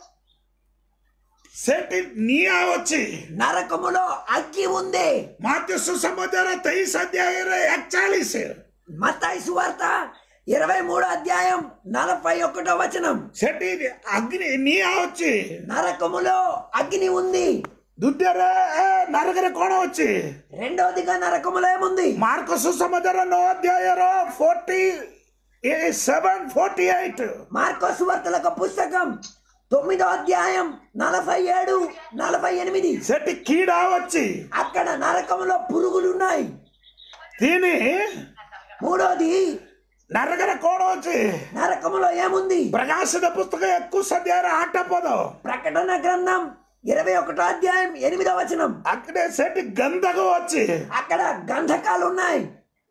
ସେଠି ନିଆଁ ଅଛି నరకములో అగ్గి ఉంది ମାତ୍ୟ ସୁସମାଚାର ତେଇଶ ଅଧ୍ୟାୟରେ ଏକଚାଳିଶ మత్తాయి సువార్త ఇరవై మూడో అధ్యాయం నలభై ఒకటో వచనం ସେଠି ଅଗ୍ନି ନିଆଁ ଅଛି నరకములో అగ్ని ఉంది ଦ୍ୱିତୀୟରେ ଏ, ନରକରେ କଣ ଅଛି రెండవదిగా నరకములో ఏముంది ମାର୍କ ସୁସମାଚାର ନଅ ଅଧ୍ୟାୟର ଫୋର୍ଟି సెవెన్ ఫోర్టీ ఎయిట్ మార్కో సువార్తల ఒక పుస్తకం తొమ్మిదో అధ్యాయం నలభై ఏడు నలభై ఎనిమిది ସେଠି କୀଡ଼ା ଅଛି అక్కడ నరకములో పురుగులు ఉన్నాయి ତିନି మూడోది ନରକରେ କଣ ଅଛି నరకములో ఏముంది ପ୍ରକାଶିତ పుస్తକ ଏକୋଇଶ ଅଧ୍ୟାୟର ଆଠ ପଦ ప్రకటన గ్రంథం ఇరవై ఒకటో అధ్యాయం ఎనిమిదో వచనం ଆଗରେ ସେଠି ଗନ୍ଧକ ଅଛି అక్కడ గంధకాలు ఉన్నాయి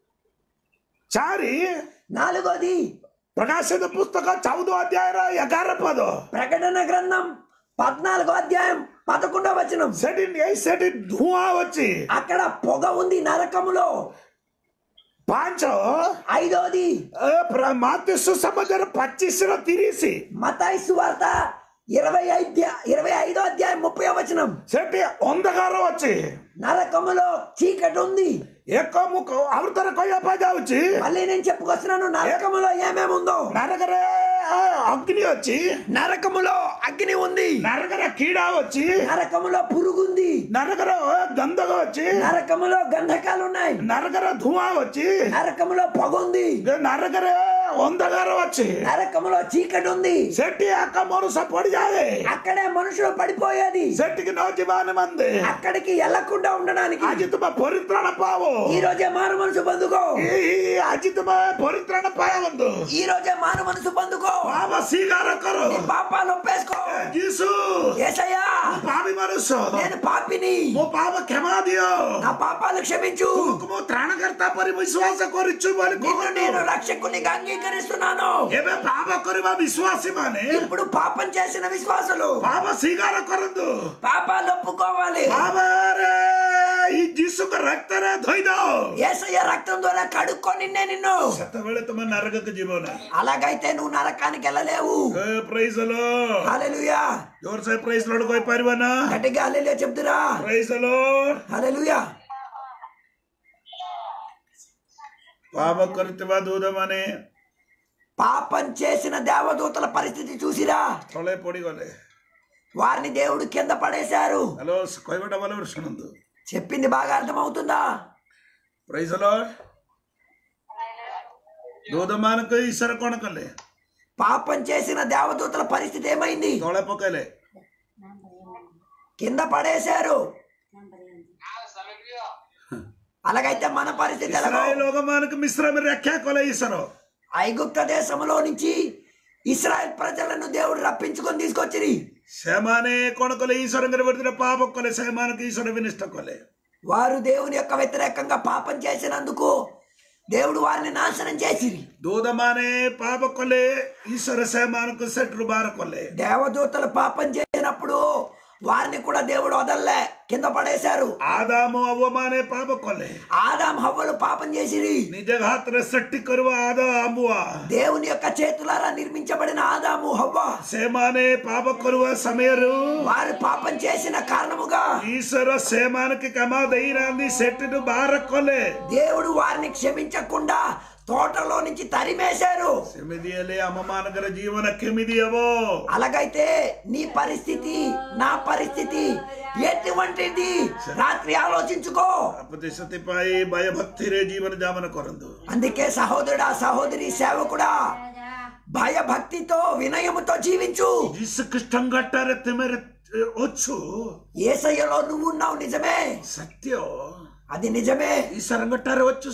ଚାରି నాలుగోది ପ୍ରକାଶିତ పుస్తକ ଚଉଦ ଅଧ୍ୟାୟର ଏଗାର ପଦ ప్రకటన గ్రంథం పద్నాలుగో అధ్యాయం పదకొండో వచనం ସେଠି ଏଇ ସେଠି ଧୂଆଁ ଅଛି అక్కడ పొగ ఉంది నరకములో ପାଞ୍ଚ ఐదోది ମାତୃ ସୁସମାଚାର ପଚିଶର ତିରିଶ మతాయి సువార్త ఇరవై ఐదు ఇరవై ఐదో అధ్యాయం ముప్పై వచనం ସେଠି ଅନ୍ଧକାର ଅଛି నరకములో చీకటి ఉంది ଏକ ମୁଁ କ- ଆହୁରି ଥରେ କହିବା ପାଇଁ ଯାଉଛି మళ్ళీ నేను చెప్పుకొస్తున్నాను నరకములో ఏమేమి ఉందో ନରକରେ ଆ, ଅଗ୍ନି ଅଛି నరకములో అగ్ని ఉంది ନରକରେ କୀଡ଼ା ଅଛି నరకములో పురుగు ఉంది ନରକର ଗନ୍ଧକ ଅଛି నరకములో గంధకాలు ఉన్నాయి ନରକର ଧୂଆଁ ଅଛି నరకములో పొగ ఉంది ନରକରେ ଅନ୍ଧକାର ଅଛି నరకములో చీకటి ఉంది ସେଠି ଆକା ମನುଷ ପଡିଯାଏ అక్కడే మనుషులు పడిపోయేది ସେଠିକି ନ ଯିବା ନିମନ୍ତେ అక్కడికి వెళ్లకుండా ఉండడానికి ଆଜି ତୁମେ ପରିତ୍ରାଣ ପାଅ ఈ రోజే మారు మనసు పొందుకో ଏଇ ଆଜି ତୁମେ ପରିତ୍ରାଣ ପାଅନ୍ତୁ ఈ రోజే మారు మనసు పొందుకో ପାପ ସ୍ୱୀକାର କର నీ పాపాలు ఒప్పేసుకో ଯୀଶୁ ఏసయ్యా ପାପୀ ମନୁଷ୍ୟ నేను పాపిని ମୋ ପାପ କ୍ଷମା ଦିଅ నా పాపాలు క్షమించు ତୁମକୁ ମୁଁ ତ୍ରାଣକର୍ତ୍ତା ପରି ବିଶ୍ୱାସ କରିଛୁ ବୋଲି నిన్ను କୁହନ୍ତୁ నేను రక్షకునిగా అంగీకరిస్తున్నాను ଏବେ ପାପ କରିବା ବିଶ୍ୱାସୀ ମାନେ ఇప్పుడు పాపం చేసిన విశ్వాసులు ପାପ ସ୍ୱୀକାର କରନ୍ତୁ పాపాలు ఒప్పుకోవాలి ପାପରେ ଏଇ ଯୀଶୁଙ୍କ ରକ୍ତରେ ଧୋଇ ଦଅ ఏసయ్య రక్తం ద్వారా కడుక్కో నిన్నే నిన్ను ସେତେବେଳେ ତମେ ନରକକୁ ଯିବ ନା అలాగైతే నువ్వు నరకానికి వెళ్ళలేవు ପ୍రైଜ ଲୋ హల్లెలూయా ଜୋର ସେ ପ୍రైଜ ଲୋଡ କହିପାରିବ ନା గట్టిగా హల్లెలూయా చెప్తురా ପ୍రైଜ ଲୋଡ హల్లెలూయా ପାପ କରିଥିବା ଦୂତ ମାନେ పాపం చేసిన దేవదూతల పరిస్థితి చూసిరా ତଳେ ପଡିଗଲେ వారిని దేవుడు కింద పడేశారు ହ୍ୟାଲୋ କହିବାଟା ଭଲ ଭାବରେ ଶୁଣନ୍ତୁ చెప్పింది బాగా అర్థమవుతుందా ପ୍రైଜ ଲୋଡ ଦୂତ ମାନଙ୍କୁ ଈଶ୍ୱର କଣ କଲେ పాపం చేసిన దేవదూతల పరిస్థితి ఏమైంది ତଳେ ପକେଇଲେ కింద పడేశారు అలాగైతే మన పరిస్థితి ఎలాగో ଇସ୍ରାଏଲ ଲୋକମାନଙ୍କୁ ମିଶ୍ରମରେ ରକ୍ଷା କଲେ ଈଶ୍ୱର ఐగుప్త దేశంలో నుంచి ఇస్రాయల్ ప్రజలను దేవుడు రప్పించుకొని తీసుకొచ్చిరి ସେମାନେ କଣ କଲେ ଈଶ୍ୱରଙ୍କର ବିରୁଦ୍ଧରେ ପାପ କଲେ ସେମାନଙ୍କୁ ଈଶ୍ୱର ବିନିଷ୍ଟ କଲେ వారు దేవుని యొక్క వ్యతిరేకంగా పాపం చేసినందుకు దేవుడు వారిని నాశనం చేసిరి ଦୂତମାନେ ପାପ କଲେ ଈଶ୍ୱର ସେମାନଙ୍କୁ ସେଠରୁ ବାହାର କଲେ దేవదూతలు పాపం చేసినప్పుడు వారిని కూడా దేవుడు వదల్లే కింద పడేశారు ಆದಾಮು ಅವಮಾನೆ ಪಾಪ ಕೊಲೆ ఆదాం హవ్వలు పాపం చేసిరి ನಿಜ ಗಾತ್ರ ಸಟ್ಟಿ ಕರುವ ಆದ ಅಂಬುವ దేవుని యొక్క చేతులారా నిర్మించబడిన ఆదాము హవ్వ ಸೇಮಾನೆ ಪಾಪ ಕೊರುವ ಸಮಯರು వారు పాపం చేసిన కారణముగా ಈಶ್ವರ ಸೇಮಾನಕ್ಕೆ ಕಮ ದೈರಾಂದಿ ಸೆಟ್ಟಿನ ಬಾರ ಕೊಲೆ దేవుడు వారిని క్షమించకుండా తోటలో నుంచి తరిమేశారు ಸಮಿದಿಯಲ್ಲಿ ಅಮ್ಮಮಾನಗರ ಜೀವನ ಕೆಮಿದಿಯವೋ అలాగైతే నీ పరిస్థితి నా పరిస్థితి ఎటువంటిది రాత్రి ఆలోచించుకో ಅಪತಿ ಸತಿಪಾಯಿ ಭಯಭಕ್ತಿರೇ ಜೀವನ ಜಾಮನ ಕೊರಂದು అందుకే సహోదరుడా సహోదరి సేవకుడా భయభక్తితో వినయముతో జీవించు ಜೀಸು ಕೃಷ್ಣ ಗಟ್ಟಾರೆ ತಿಮರೆ ಒಚ್ಚು ఏసయ్యలో నువ్వు ఉన్నావు నిజమే ಸತ್ಯ అది నిజమే ಈ ಸರಂಗಟ್ಟಾರೆ వచ్చు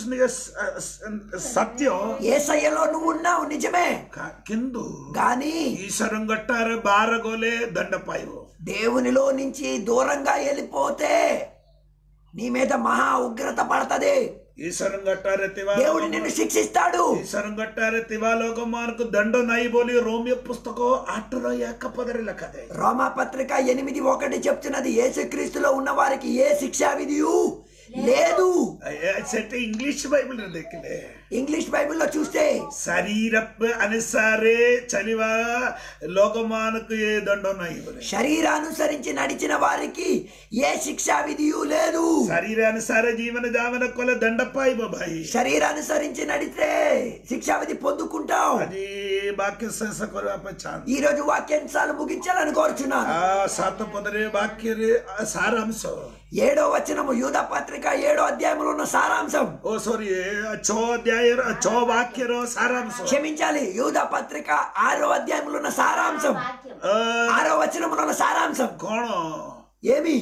ಸತ್ಯ ఏసయ్యలో నువ్వు ఉన్నావు నిజమే కిందు గాని ఈ సరంగట్టారు బారగోలే దండపాయవు దేవునిలో నుంచి దూరంగా వెళ్ళిపోతే నీ మీద మహా ఉగ్రత పడతది ಈ ಸರಂಗಟ್ಟಾರೆ ತಿವಾ దేవుడు నిన్ను శిక్షిస్తాడు ಈ ಸರಂಗಟ್ಟಾರೆ ತಿವಾಲೋಕ ಮಾರ್ಕು ದಂಡ ನೈ ಬೋಲಿ ರೋಮಿಯ ಪುಸ್ತಕ ಆಟರ ಯಾಕ ಪದರಿಲ್ಲ కదే రోమా పత్రిక ఎనిమిది ఒకటి చెప్తున్నది యేసుక్రీస్తులో ఉన్న వారికి ఏ శిక్షా విధియు లేదు సెట్ ఇంగ్లీష్ బైబిల్ దక్కిದೆ ఇంగ్లీష్ బైబిల్లో చూస్తే శరీరప్ అనుసారే చలివ లోకమానకు ఏ దండ నై బోలి శరీరానుసరించి నడిచిన వారికి ఏ శిక్షా విధియు లేదు శరీరానుసార జీవన జామన కొల దండపాయి బాబాయి శరీరానుసరించి నడితే శిక్షా విధి పొందుకుంటాం అది వాక్య శేష కొరవ చాన్ ఈ రోజు వాక్యాంశాలు ముగించాలని కోరుచున్నాను ಆ ಸಾತ ಪದರೇ ವಾಕ್ಯ ಸಾರಾಂಶ ఏడో వచనము యూద పత్రిక ఏడో అధ్యాయంలో ఉన్న సారాంశం ಓ ಸಾರಿ ಚೋ ಅಧ್ಯಾಯ ಚೋ ವಾಕ್ಯರೋ ಸಾರಾಂಶ క్షమించాలి యూద పత్రిక ఆరో అధ్యాయంలో ఉన్న సారాంశం వాక్యం ಆ, ఆరో వచనంలో ఉన్న సారాంశం ಕೋಣ ఏమి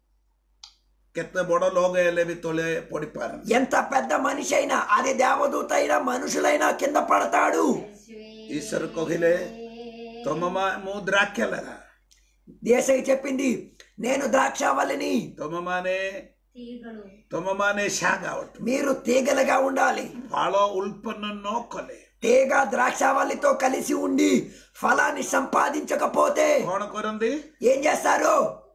ಕೆತ್ತ ಬಡ ಲೋಗ ಎಲೆ ಬಿ ತೊಳೆ ಪೊಡಿಪಾರ ఎంత పెద్ద మనిషి అయినా అది దేవదూత అయినా మనుషులైనా కింద పడతాడు ಈಶ್ವರ ಕೊಹಿಲೆ ತೊಮ್ಮಮ್ಮ ಮೂ ದ್ರಾಕ್ಯಲರ దేశకి చెప్పింది నేను ద్రాక్షావల్లిని ತೊಮ್ಮಮ್ಮನೆ తీగలు ತೊಮ್ಮಮ್ಮನೆ ಶಾಗ ಒಟ್ಟು మీరు తీగలుగా ఉండాలి ಬಾಳ ಉಲ್ಪನ್ನನ್ನೋ ಕೊಲೆ తీగ ద్రాక్షావల్లితో కలిసి ఉండి ఫలాన్ని సంపాదించకపోతే ಕೋಣ ಕೊರಂದಿ ఏం చేస్తారు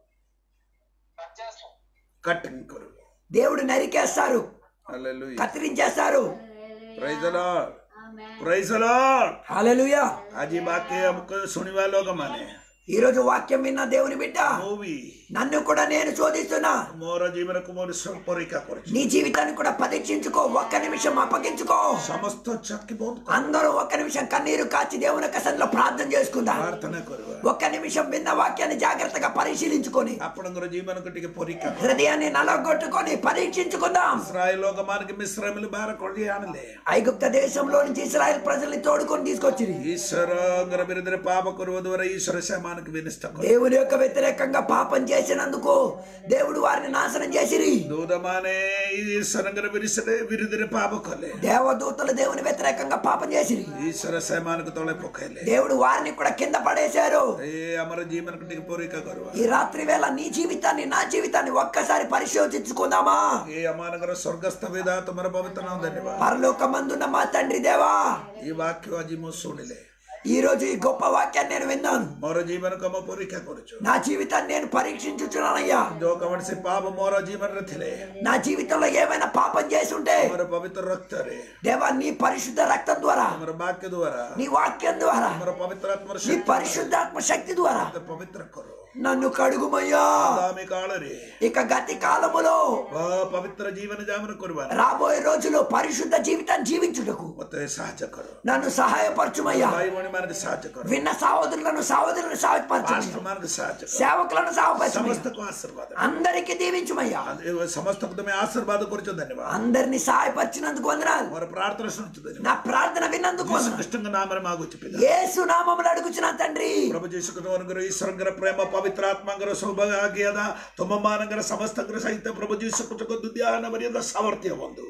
చేస్తాం ಕಟ್ಟಿಂಗ್ ಕೊರು దేవుడు నరికేస్తారు ಅಲ್ಲೆಲ್ಲೂಯ್ಯ కత్తిరించేస్తారు ಪ್ರೈಸ್ ಲಾರ್ಡ್ ಪ್ರೈಸ್ ಲಾರ್ಡ್ హల్లెలూయా ಆಜಿ ಬಾಕಿ ಅಮುಕ ಸುಣಿವಾ ಲೋಗ ಮಾನೆ ఈ రోజు వాక్యం విన్న దేవుని బిడ్డ ಮೂವಿ నన్ను కూడా నేను శోధిస్తున్నా ಮೋರ ಜೀವನಕ್ಕೂ ಮೋರ ಪೊರಿಕ ಕೊರಚು నీ జీవితాన్ని కూడా పరీక్షించుకో ఒక్క నిమిషం అప్పగించుకో ಸಮಸ್ತ ಚಕ್ಕಿ ಬಹುದು అందరూ ఒక్క నిమిషం కన్నీరు కాచి దేవుని కసంలో ప్రార్థన చేసుకుందాం ಪ್ರಾರ್ಥನೆ ಕೊರುವ ఒక్క నిమిషం విన్న వాక్యాన్ని జాగ్రత్తగా పరిశీలించుకొని ಅಪ್ಪಣಂಗರ ಜೀವನ ಕಟ್ಟಿಗೆ ಪೊರಿಕ హృదయాన్ని నలగొట్టుకొని పరీక్షించుకుందాం ಇಸ್ರಾಯೇಲ್ ಲೋಕ ಮಾನಕ್ಕೆ ಮಿಶ್ರಮಿಲ್ ಬಾರ ಕೊಡಿ ಆಣಲೆ ఐగుప్త దేశంలో నుంచి ఇస్రాయల్ ప్రజల్ని తోడుకొని తీసుకొచ్చింది ಈಶ್ವರ ಅಂಗರ ಬಿರಿದರೆ ಪಾಪ ಕೊರುವುದವರ ಈಶ್ವರ ಶಮಾನಕ್ಕೆ ವಿನಿಷ್ಟ దేవుని యొక్క వ్యతిరేకంగా పాపం చేసినందుకు దేవుడు వారిని నాశనం చేసిరి ದೂದಮಾನೆ ಈಶ್ವರಂಗರ ಬಿರಿಸದೆ ಬಿರಿದರೆ ಪಾಪ ಕೊಲೆ దేవదూతలు దేవుని వ్యతిరేకంగా పాపం చేసిరి ಈಶ್ವರ ಶಮಾನಕ್ಕೆ ತೊಳೆ ಪೊಕ್ಕಲೆ దేవుడు వారిని కూడా కింద పడేశారు ಏ ಅಮರ ಜೀವನ ಕಟ್ಟಿಗೆ ಪೊರಿಕ ಕೊರುವ ఈ రాత్రి వేళ నీ జీవితాన్ని నా జీవితాన్ని ఒక్కసారి పరిశోధించుకుందామా ಈ ಅಮಾನಗರ ಸ್ವರ್ಗಸ್ಥ ವೇದ ತುಮರ ಪವಿತ್ರ ನಾವು ಧನ್ಯವಾದ పరలోకమందున్న మా తండ్రి దేవా ಈ ವಾಕ್ಯ ಅಜಿ ಮುಸುಣಿಲೆ ఈ రోజు ఈ గొప్ప వాక్యాన్ని నేను విన్నాను ಮೋರ ಜೀವನ ಕಮ ಪೊರಿಕ ಕೊರಚು నా జీవితాన్ని నేను పరీక్షించుచున్నానయ్యా जो कवण पाप मोर जीवन रथिले నా జీవితంలో ఏమైనా పాపం చేసి ఉంటే हमारे पवित्र रक्त रे దేవా నీ పరిశుద్ధ రక్తం ద్వారా हमारे वाक्य द्वारा నీ వాక్యం ద్వారా हमारा पवित्र आत्मा నీ शक्ति పరిశుద్ధాత్మ శక్తి ద్వారా से पवित्र करो నన్ను కడుగుమయ్యా आगामी काल रे ఇక గతి కాలములో वह पवित्र जीवन जामन करवा రాబోయే రోజులో పరిశుద్ధ జీవితాన్ని జీవించుటకు ಮತ್ತೆ ಸಹಾಯ करो నన్ను సహాయపరచుమయ్యా भाई बहन मान सहाय करो విన్న సహోదరులను సహోదరులను సహాయపరచు पास्टर मान सहाय करो సేవకులను సహాయపరచు समस्त को आशीर्वाद అందరికీ దీవించుమయ్యా ಅದು ಸಮಸ್ತ तुम्हें ಆಶೀರ್ವಾದ ಕೊರಚು ಧನ್ಯವಾದ అందరిని సహాయపరిచినందుకు వందనాలు ಅವರ ಪ್ರಾರ್ಥನೆ ಸುನಿತು ಧನ್ಯವಾದ నా ప్రార్థన విన్నందుకు ಯೇಸು వందనాలు ಕೃಷ್ಣಂಗ ನಾಮರ ಮಾಗುಚ್ಚು ಪಿತ యేసు నామములు అడుగుచున్న తండ్రి ಪ್ರಭು ಜೀಸುಕರವರಂಗರ ಈಶ್ವರಂಗರ ಪ್ರೇಮ ಪವಿತ್ರಾತ್ಮಂಗರ ಸೌಭಾಗ್ಯದ ತುಮಮಾನಂಗರ ಸಮಸ್ತಂಗರ ಸಹಿತ ಪ್ರಭು ಜೀಸುಕೃತಗೊಂದು ಧ್ಯಾನ ಮರ್ಯಾದ ಸಾಮರ್ಥ್ಯ ಒಂದು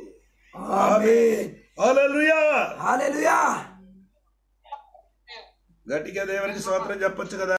ఆమేన్ ಹalleluya హల్లెలూయా గట్టిగా దేవునికి స్తోత్రం చెప్పొచ్చు కదా